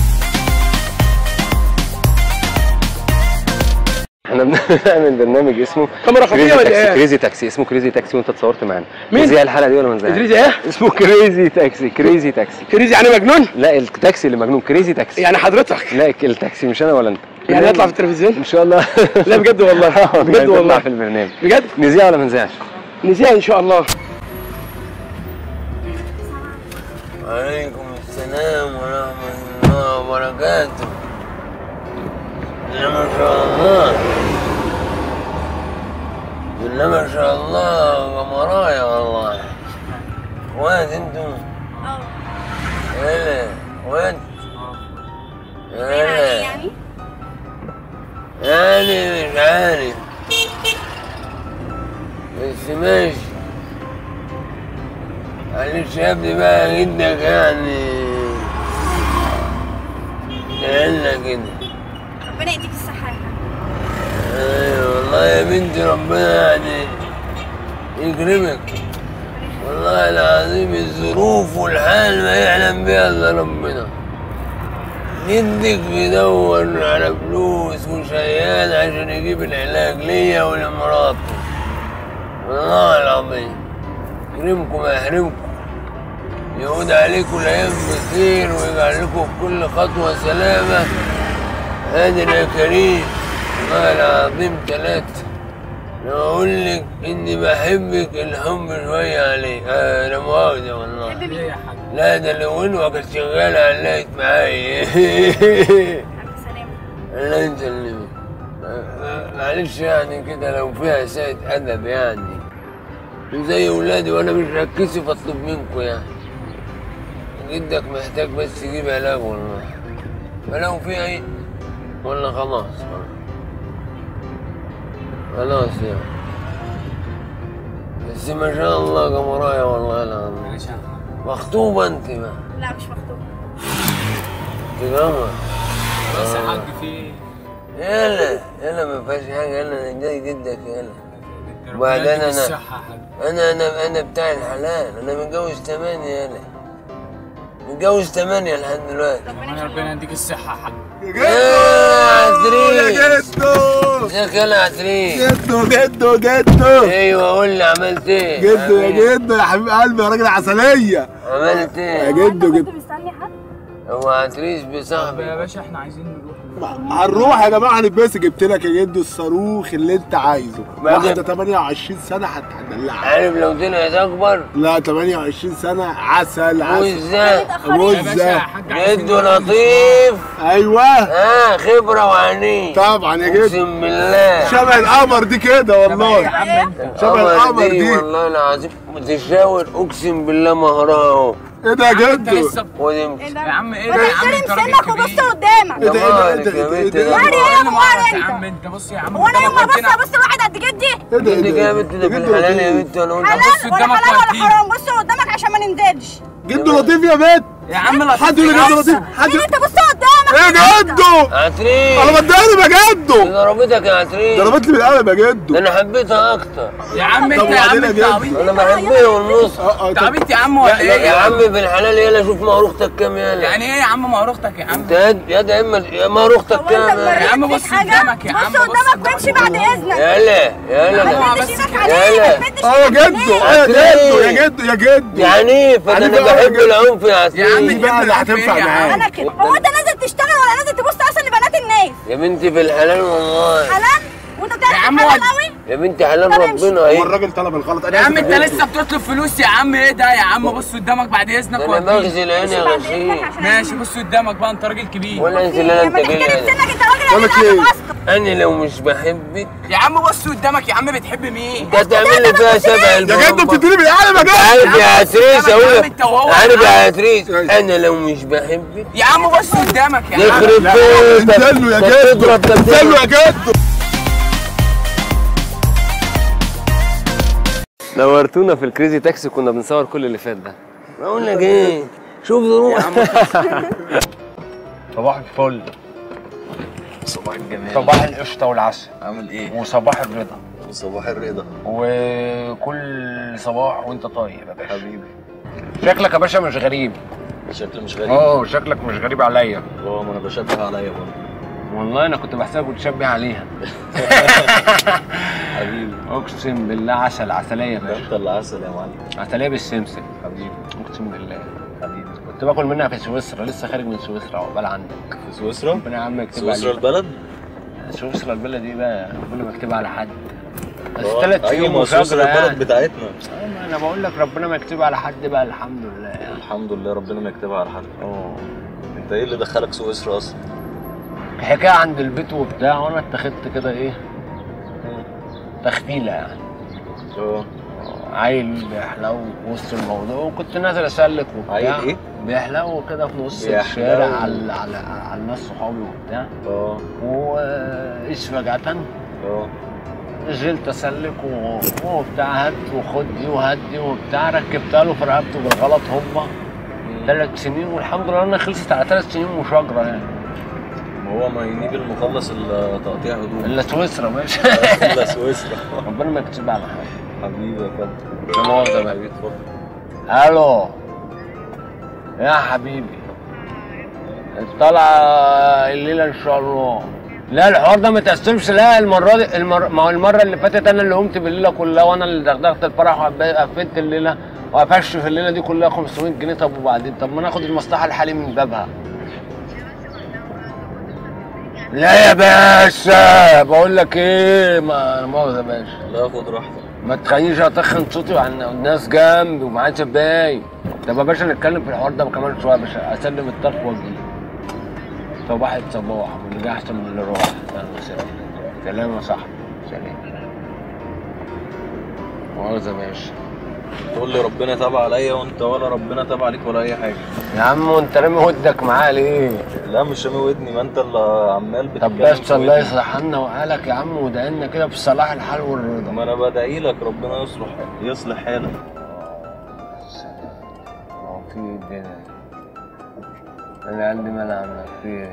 احنا بنعمل برنامج اسمه كاميرا خفية كريزي ولا تاكسي ايه؟ كريزي تاكسي اسمه كريزي تاكسي وانت اتصورت معانا مين؟ نذيع الحلقة دي ولا ما نذيعهاش؟ كريزي ايه؟ اسمه كريزي تاكسي كريزي تاكسي كريزي يعني مجنون لا التاكسي اللي مجنون كريزي تاكسي يعني حضرتك لا التاكسي مش انا ولا انت يعني يطلع في التلفزيون ان شاء الله لا بجد والله بجد بجد والله في البرنامج بجد نذيع ولا ما نذيعش؟ نسيها ان شاء الله وعليكم السلام ورحمة الله وبركاته ما شاء الله بالله ما شاء الله قمرايا والله اخوات انتم هلا اخوات هلا يعني يعني مش عارف بس ماشي معلش يا ابني بقى جدك يعني دعنا كده ربنا يديك الصحة يا حبيبي. ايوه والله يا بنتي ربنا يعني يكرمك والله العظيم الظروف والحال ما يعلم بها الا ربنا جدك بيدور على فلوس وشيال عشان يجيب العلاج ليا ولمراته والله العظيم يكرمكم ويحرمكم يعود عليكم الايام بخير ويجعل لكم في كل خطوه سلامه قادر يا كريم والله العظيم ثلاثة لو أقول لك إني بحبك الحب شوية عليك آه لا مؤاخذة والله لا ده لو إنه كانت شغالة علقت معايا الله يسلمك آه، آه، معلش يعني كده لو فيها ساعة أدب يعني زي ولادي وانا مش هتكسف اطلب منكم يعني جدك محتاج بس يجيب علاج والله فلو في اي ولا خلاص خلاص يعني بس ما شاء الله قمرايا والله العظيم مخطوبة انت ما لا مش مخطوبة انت قمر بس يا آه. حاج في يلا يلا ما فيهاش حاجة يلا انا جاي جدك يلا وبعدين يديك انا الصحة يا حاج انا انا انا بتاع الحلال انا متجوز ثمانية يلا متجوز ثمانية لحد دلوقتي ربنا ربنا يديك الصحة يا حاج يا عتريس يا جدو ازيك يلا يا عتريس جدو جدو جدو ايوه قول لي عملت ايه جدو يا جدو يا حبيب قلبي يا راجل عسلية عملت يا ايه جدو جدو مستني حد هو عتريس طب بصاحبي يا باشا احنا عايزين نروح هنروح يا جماعه هنتبسط جبت لك يا جدو الصاروخ اللي انت عايزه ما واحده جبت. 28 سنه هتدلعك عارف لو طلعت اكبر لا 28 سنه عسل عسل وازاي يا باشا يا وزة حاج عايزين جده نروح. لطيف ايوه اه خبرة وعنين طبعا يا جدو اقسم بالله شبه القمر دي كده يا والله عم انت شبه القمر دي والله العظيم بتشاور اقسم بالله مهرها اهو ايه ده يا انت جدو لسه ودي يا عم ايه ما ده يا عم تحترم انت راجل سنك وبص كبير قدامك ايه ده ايه ده مالك ايه يا ده ايه بنت ده ده؟ واري ايه ايه اللي واري معرفك يا انت عم انت بص يا عم هو انا انت يوم ما ربنا- بص ابص لواحد قد جدي ايه ده انت ايه كده يا ده بنت ده في يا جدو الحلال يا لطيف. بنت انا قلت حلال ولا قدامك حلال وهتيجي. ولا حرام بص قدامك عشان ما ننزلش جدو لطيف يا بنت يا عم لطيف حد يقول لي جدو لطيف حد ايه انت بص قدامك ايه يا جدو عتريس انا بتضرب يا جدو ضربتك يا عتريس ضربت لي بالقلم يا ده جدو انا حبيتها اكتر يا عم انت طب يا عم وبعدين انت يا عبيط انا بحبها والنص اه اه انت طب- عبيط يا عم ولا يا ايه عم في الحلال يلا شوف مهر اختك كام يلا يعني ايه يا عم مهر اختك يا عم انت يا يا ده اما يا مهر اختك هو كام انت يلا يا عم مريت بص فيك حاجه قدامك يا عم بص قدامك وامشي بعد اذنك يلا يلا ما ده تمدش ايدك عليه يلا. ما تمدش اه يا ايدك جدو عليه. اه يا جدو يا جدو يا جدو يا عنيف انا عنيف انا أوي يا بحب جدو. العنف يا يا عم دي عتريس بقى اللي العنف هتنفع ايه يا عم؟ معاك انا كده هو انت نازل تشتغل ولا نازل تبص اصلا لبنات الناس يا بنتي في الحلال والله حلال وانت يا بتعرف عم حلال ود- قوي يا بنتي حلال طب امشي. ربنا هو اهي الراجل طلب الغلط انا يا عم آسف انت جدو. لسه بتطلب فلوس يا عم ايه ده يا عم بص قدامك بعد ده اذنك انا وهتيجي. مغزي العين يا بعد اذنك غشيم عشان ماشي بص قدامك بقى انت راجل كبير ولا انت لا يا انت ما تحترم جاي سنك انت راجل بقولك قد ايه؟ الأرض اصلا انا لو مش بحبك يا عم بص قدامك يا عم بتحب مين انت هتعمل لي فيها سبع يا جدو البومبا بتديني بالقلم يا جدو عارف يا عتريس يا عم اقول انت وهو عارف يا يا عم. عتريس انا لو مش بحبك يا عم بص قدامك يا عم يخرب لا، بيتك انزل له يا ده جدو تضرب ده انزل له تضرب. يا جدو نورتونا في الكريزي تاكسي كنا بنصور كل اللي فات ده بقول لك ايه شوف ظروف صباح الفل صباح الجمال صباح القشطة والعسل عامل ايه؟ وصباح الرضا صباح الرضا وكل صباح وانت طيب يا باشا حبيبي شكلك يا باشا مش غريب شكل مش غريب اه شكلك مش غريب عليا اه ما انا بشبه عليا برضه والله انا كنت بحسبك بتشبه عليها حبيبي اقسم بالله عسل عسليه يا ده باشا انت اللي عسل يا معلم عسليه بالسمسم حبيبي اقسم بالله حبيبي كنت باكل منها في سويسرا لسه خارج من سويسرا عقبال عندك في سويسرا؟ ربنا يا عم يكتب سويسرا عليك. البلد؟ سويسرا البلد دي بقى ربنا ما يكتبها على حد بس اه، ثلاث ايوه سنين ما سويسرا مشاجره البلد يعني بتاعتنا اه، ما انا بقول لك ربنا ما يكتبها على حد بقى الحمد لله يعني الحمد لله ربنا ما يكتبها على حد اه انت ايه اللي دخلك سويسرا اصلا؟ حكايه عند البيت وبتاع وانا اتخذت كده ايه تخفيله يعني اه عيل بيحلو في وسط الموضوع وكنت نازل اسلك وبتاع عيل ايه؟ بيحلو كده في نص بيحلو. الشارع على على على الناس صحابي وبتاع اه وايش فجأة اه نزلت اسلك و- وبتاع هات وخد دي وهات دي وبتاع ركبتها له في رقبته بالغلط هوبا ثلاث سنين والحمد لله انها خلصت على ثلاث سنين مشاجره يعني ما هو ما ينيب المخلص الا تقطيع هدوم الا سويسرا ماشي الا سويسرا ربنا ما يكتبها على حاجه حبيبي يا فندم لا مؤاخذة بقى اتفضل الو يا حبيبي طالعة الليلة ان شاء الله لا الحوار ده ما تقسمش لا المرة دي المر... ما هو المرة اللي فاتت انا اللي قمت بالليلة كلها وانا اللي دغدغت الفرح وقفلت الليلة وقفشت في الليلة دي كلها 500 جنيه طب وبعدين طب ما ناخد المصلحة الحالي من بابها لا يا باشا بقول لك ايه ما لا مؤاخذة يا باشا لا خد راحتك ما تخلينيش اتخن صوتي عن الناس جنبي ومعايا شباي طب يا باشا نتكلم في الحوار ده كمان شويه يا باشا اسلم الطرف واجي صباح صباح واللي جه احسن من اللي راح سلام وسلام سلام يا صاحبي سلام مؤاخذة ماشي تقول لي ربنا تابع عليا وانت ولا ربنا تابع عليك ولا اي حاجه يا عم وانت رامي ودك معاه ليه؟ لا مش رامي ودني ما انت اللي عمال طب بتتكلم بس في الله ودني. يصلح حالنا وحالك يا عم ودعينا كده بصلاح الحال والرضا ما انا بدعي لك ربنا يصلح يصلح حالك هو في ايه الدنيا انا عندي مانع عنك في ايه؟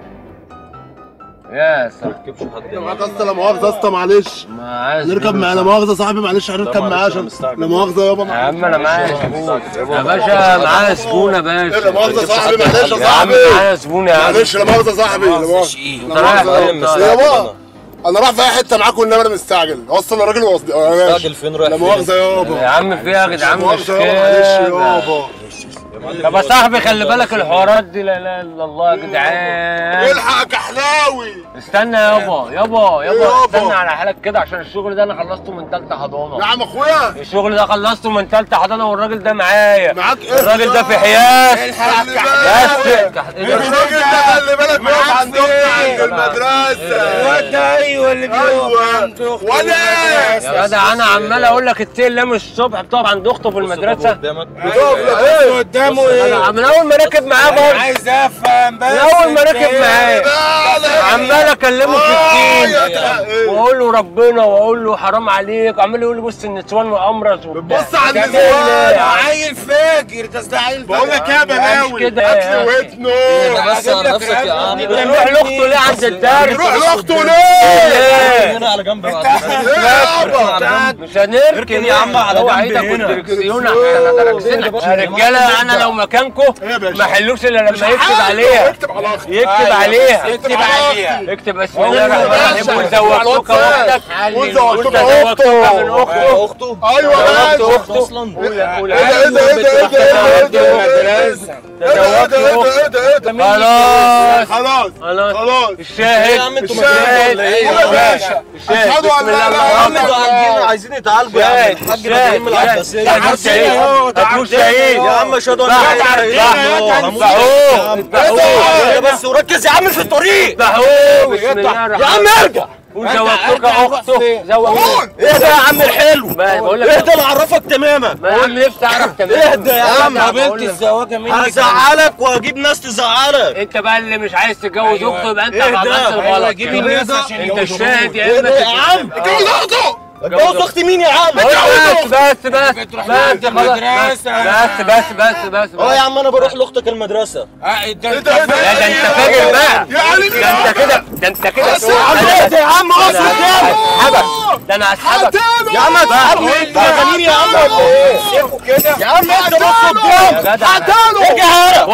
يا صاحبي معاك يا اسطى لا مؤاخذه يا اسطى معلش ما عايز نركب معاه لا مؤاخذه صاحبي معلش هنركب معاه عشان لا مؤاخذه يابا يا عم انا معايا زبون يا باشا معايا زبون يا باشا لا مؤاخذه صاحبي معلش يا يا عم صاحبي معايا زبون يا عم معلش لا مؤاخذه صاحبي لا مؤاخذه لا مؤاخذه يابا انا رايح في اي حته معاكم انما انا مستعجل وصل الراجل وصل مستعجل فين رايح لا فين؟ مؤاخذه يابا يا عم في ايه يا جدعان لا مش مؤاخذة يابا، كده معلش يابا طب يا صاحبي خلي بالك الحوارات دي لا اله الا الله يا جدعان الحق يا حلاوي استنى يابا يابا يابا يابا. استنى على حالك كده عشان الشغل ده انا خلصته من تالتة حضانة نعم اخويا الشغل ده خلصته من تالتة حضانة والراجل ده معايا معاك ايه الراجل ده في حياس الحق يا بس الراجل ده خلي بالك بيقف عند اختي عند المدرسه وانت ايوه اللي بيقف عند اخته وانا يا جدع انا عمال اقول لك التيل لام الصبح بتقف عند اخته في المدرسه قدامك بتقف لا ايه قدامه انا ايه من اول ما ركب معاه برضه عايز افهم بس من اول ما انت ركب ايه؟ معاه عمال اكلمه في الدين واقول له ربنا واقول له حرام عليك وعمال يقول لي بص النسوان وامرز وبتاع بص على ده النسوان عيل فاجر ده ده عيل بقول لك ايه يا بلاوي كده اكل يا ودنه بس على نفسك يا عم نروح لاخته ليه عند الدرس نروح لاخته ليه؟ ليه؟ هنا على جنب بعد ايه يابا مش هنركن يا عم على اوعى جنب ايدك هنا. والدركسيون احسن ادركسينك يا رجاله انا لو مكانكم ما حلوش الا لما يكتب عليها اكتب على اختي يكتب عليها اكتب عليها اكتب بسم الله الرحمن الرحيم وزوجتك اختك وزوجتك وزوجتك من اخته اخته ايوه زوجت بس اخته اصلا قول قول ايه ده ايه ده ايه ده ايه ده ايه ده تزوجت ايه اخته ده ايه ده خلاص خلاص خلاص خلاص الشاهد يا عم انتوا الشاهد مجانين ولا ايه؟ قول يا باشا الشاهد اشهد بسم ان الله لا يا الرحمن عم انتوا عايزين عايزين يتعالجوا يا عم الشاهد الحاج مجانين من العباسيه هتقول شهيد هتقول شهيد يا عم اشهد ان لا اله الا الله هموت اذبحوه اذبحوه يا بس وركز يا عم في الطريق اذبحوه بسم الله الرحمن يا عم ارجع وزوجتك اخته زوجتك ايه ده يا عم الحلو ما بقول لك ايه ده اللي عرفك تماما ما يا عم نفسي اعرف تمام اهدى يا عم قابلت الزواجه منك هزعلك وهجيب ناس تزعلك انت بقى اللي مش عايز تتجوز أيوة. اخته يبقى انت ايه ده؟ عملت الغلط أيوة، جيب كده. الناس عشان انت يجوزوك. الشاهد يا ايه اما ده يا عم اتجوز اخته اتجوز اخت مين يا عم بس بس بس بتروح بس عند خلاص المدرسة. بس بس بس بس بس اه يا عم انا بروح لاختك المدرسه اه ده انت ده- ده- لا ده انت فاجر بقى يا علي ده انت كده ده انت كده بس يا عم انا اهدى يا عم انا اصلا هسحبك ده انا هسحبك يا عم هتسحبني انت مجانين يا عم ولا ايه؟ يا عم انت بص قدام يا جدع ارجع هنا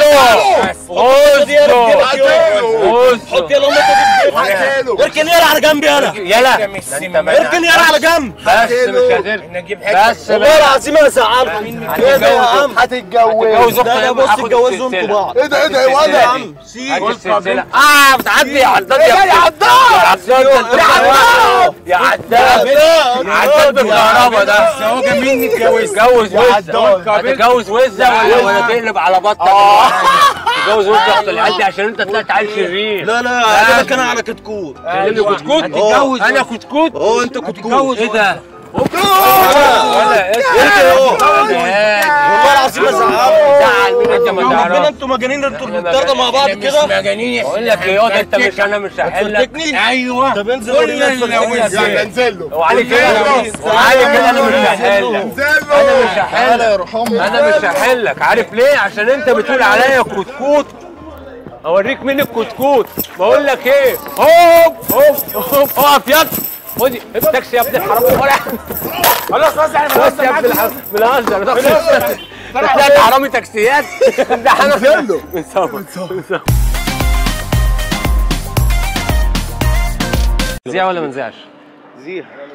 بصوا دي رجلك يوم بصوا حط يلا امك دي في جيبك. اركن يلا على جنبي انا يلا ده انت ما- اركن يلا على جنب بس مش هتركن نجيب حته بس والله العظيم انا زعلكم ايه ده يا عم هتتجوز ده ده بص اتجوزوا انتوا بعض ايه ده ايه ده ايه يا ولا عم سيب السلسلة اه بتعدي يا عداد يا عداد يا عداد يا عداد يا عداد يا عداد بالكهرباء ده الزواجه مني اتجوزت تتجوز وزة هتتجوز وزة ولا ولا تقلب على بطك تتجوز وزة اخت العيال دي عشان انت طلعت عيل شرير لا لا هجيبك انا على كتكوت اللي كتكوت هتتجوز. انا كتكوت اه انت كتكوت ايه ده؟ ولا انت اهو والله والله العظيم ازعلك زعل مين انت ما ربنا تعرفش انتوا مجانين انتوا بتاخدوا مع بعض مش كده مجانين بقول لك ايه ياض انت مش انا مش هحلك تفرتكني ايوه طب انزل قول ورينا لي لو تفرتكني ازاي يعني انزل له وعلي كده وعلي كده انا مش هحلك انزل انا له مش هحلك انا مش هحلك عارف ليه عشان انت بتقول عليا كتكوت اوريك مين الكتكوت بقول لك ايه هوب هوب هوب اقف يا خدي التاكسي يا ابن الحرام ولا خلاص خلاص احنا بص يا ابن الحرام بنهزر طلعت حرامي تاكسيات ده احنا له. بنصور نذيع ولا ما نذيعش؟ زيح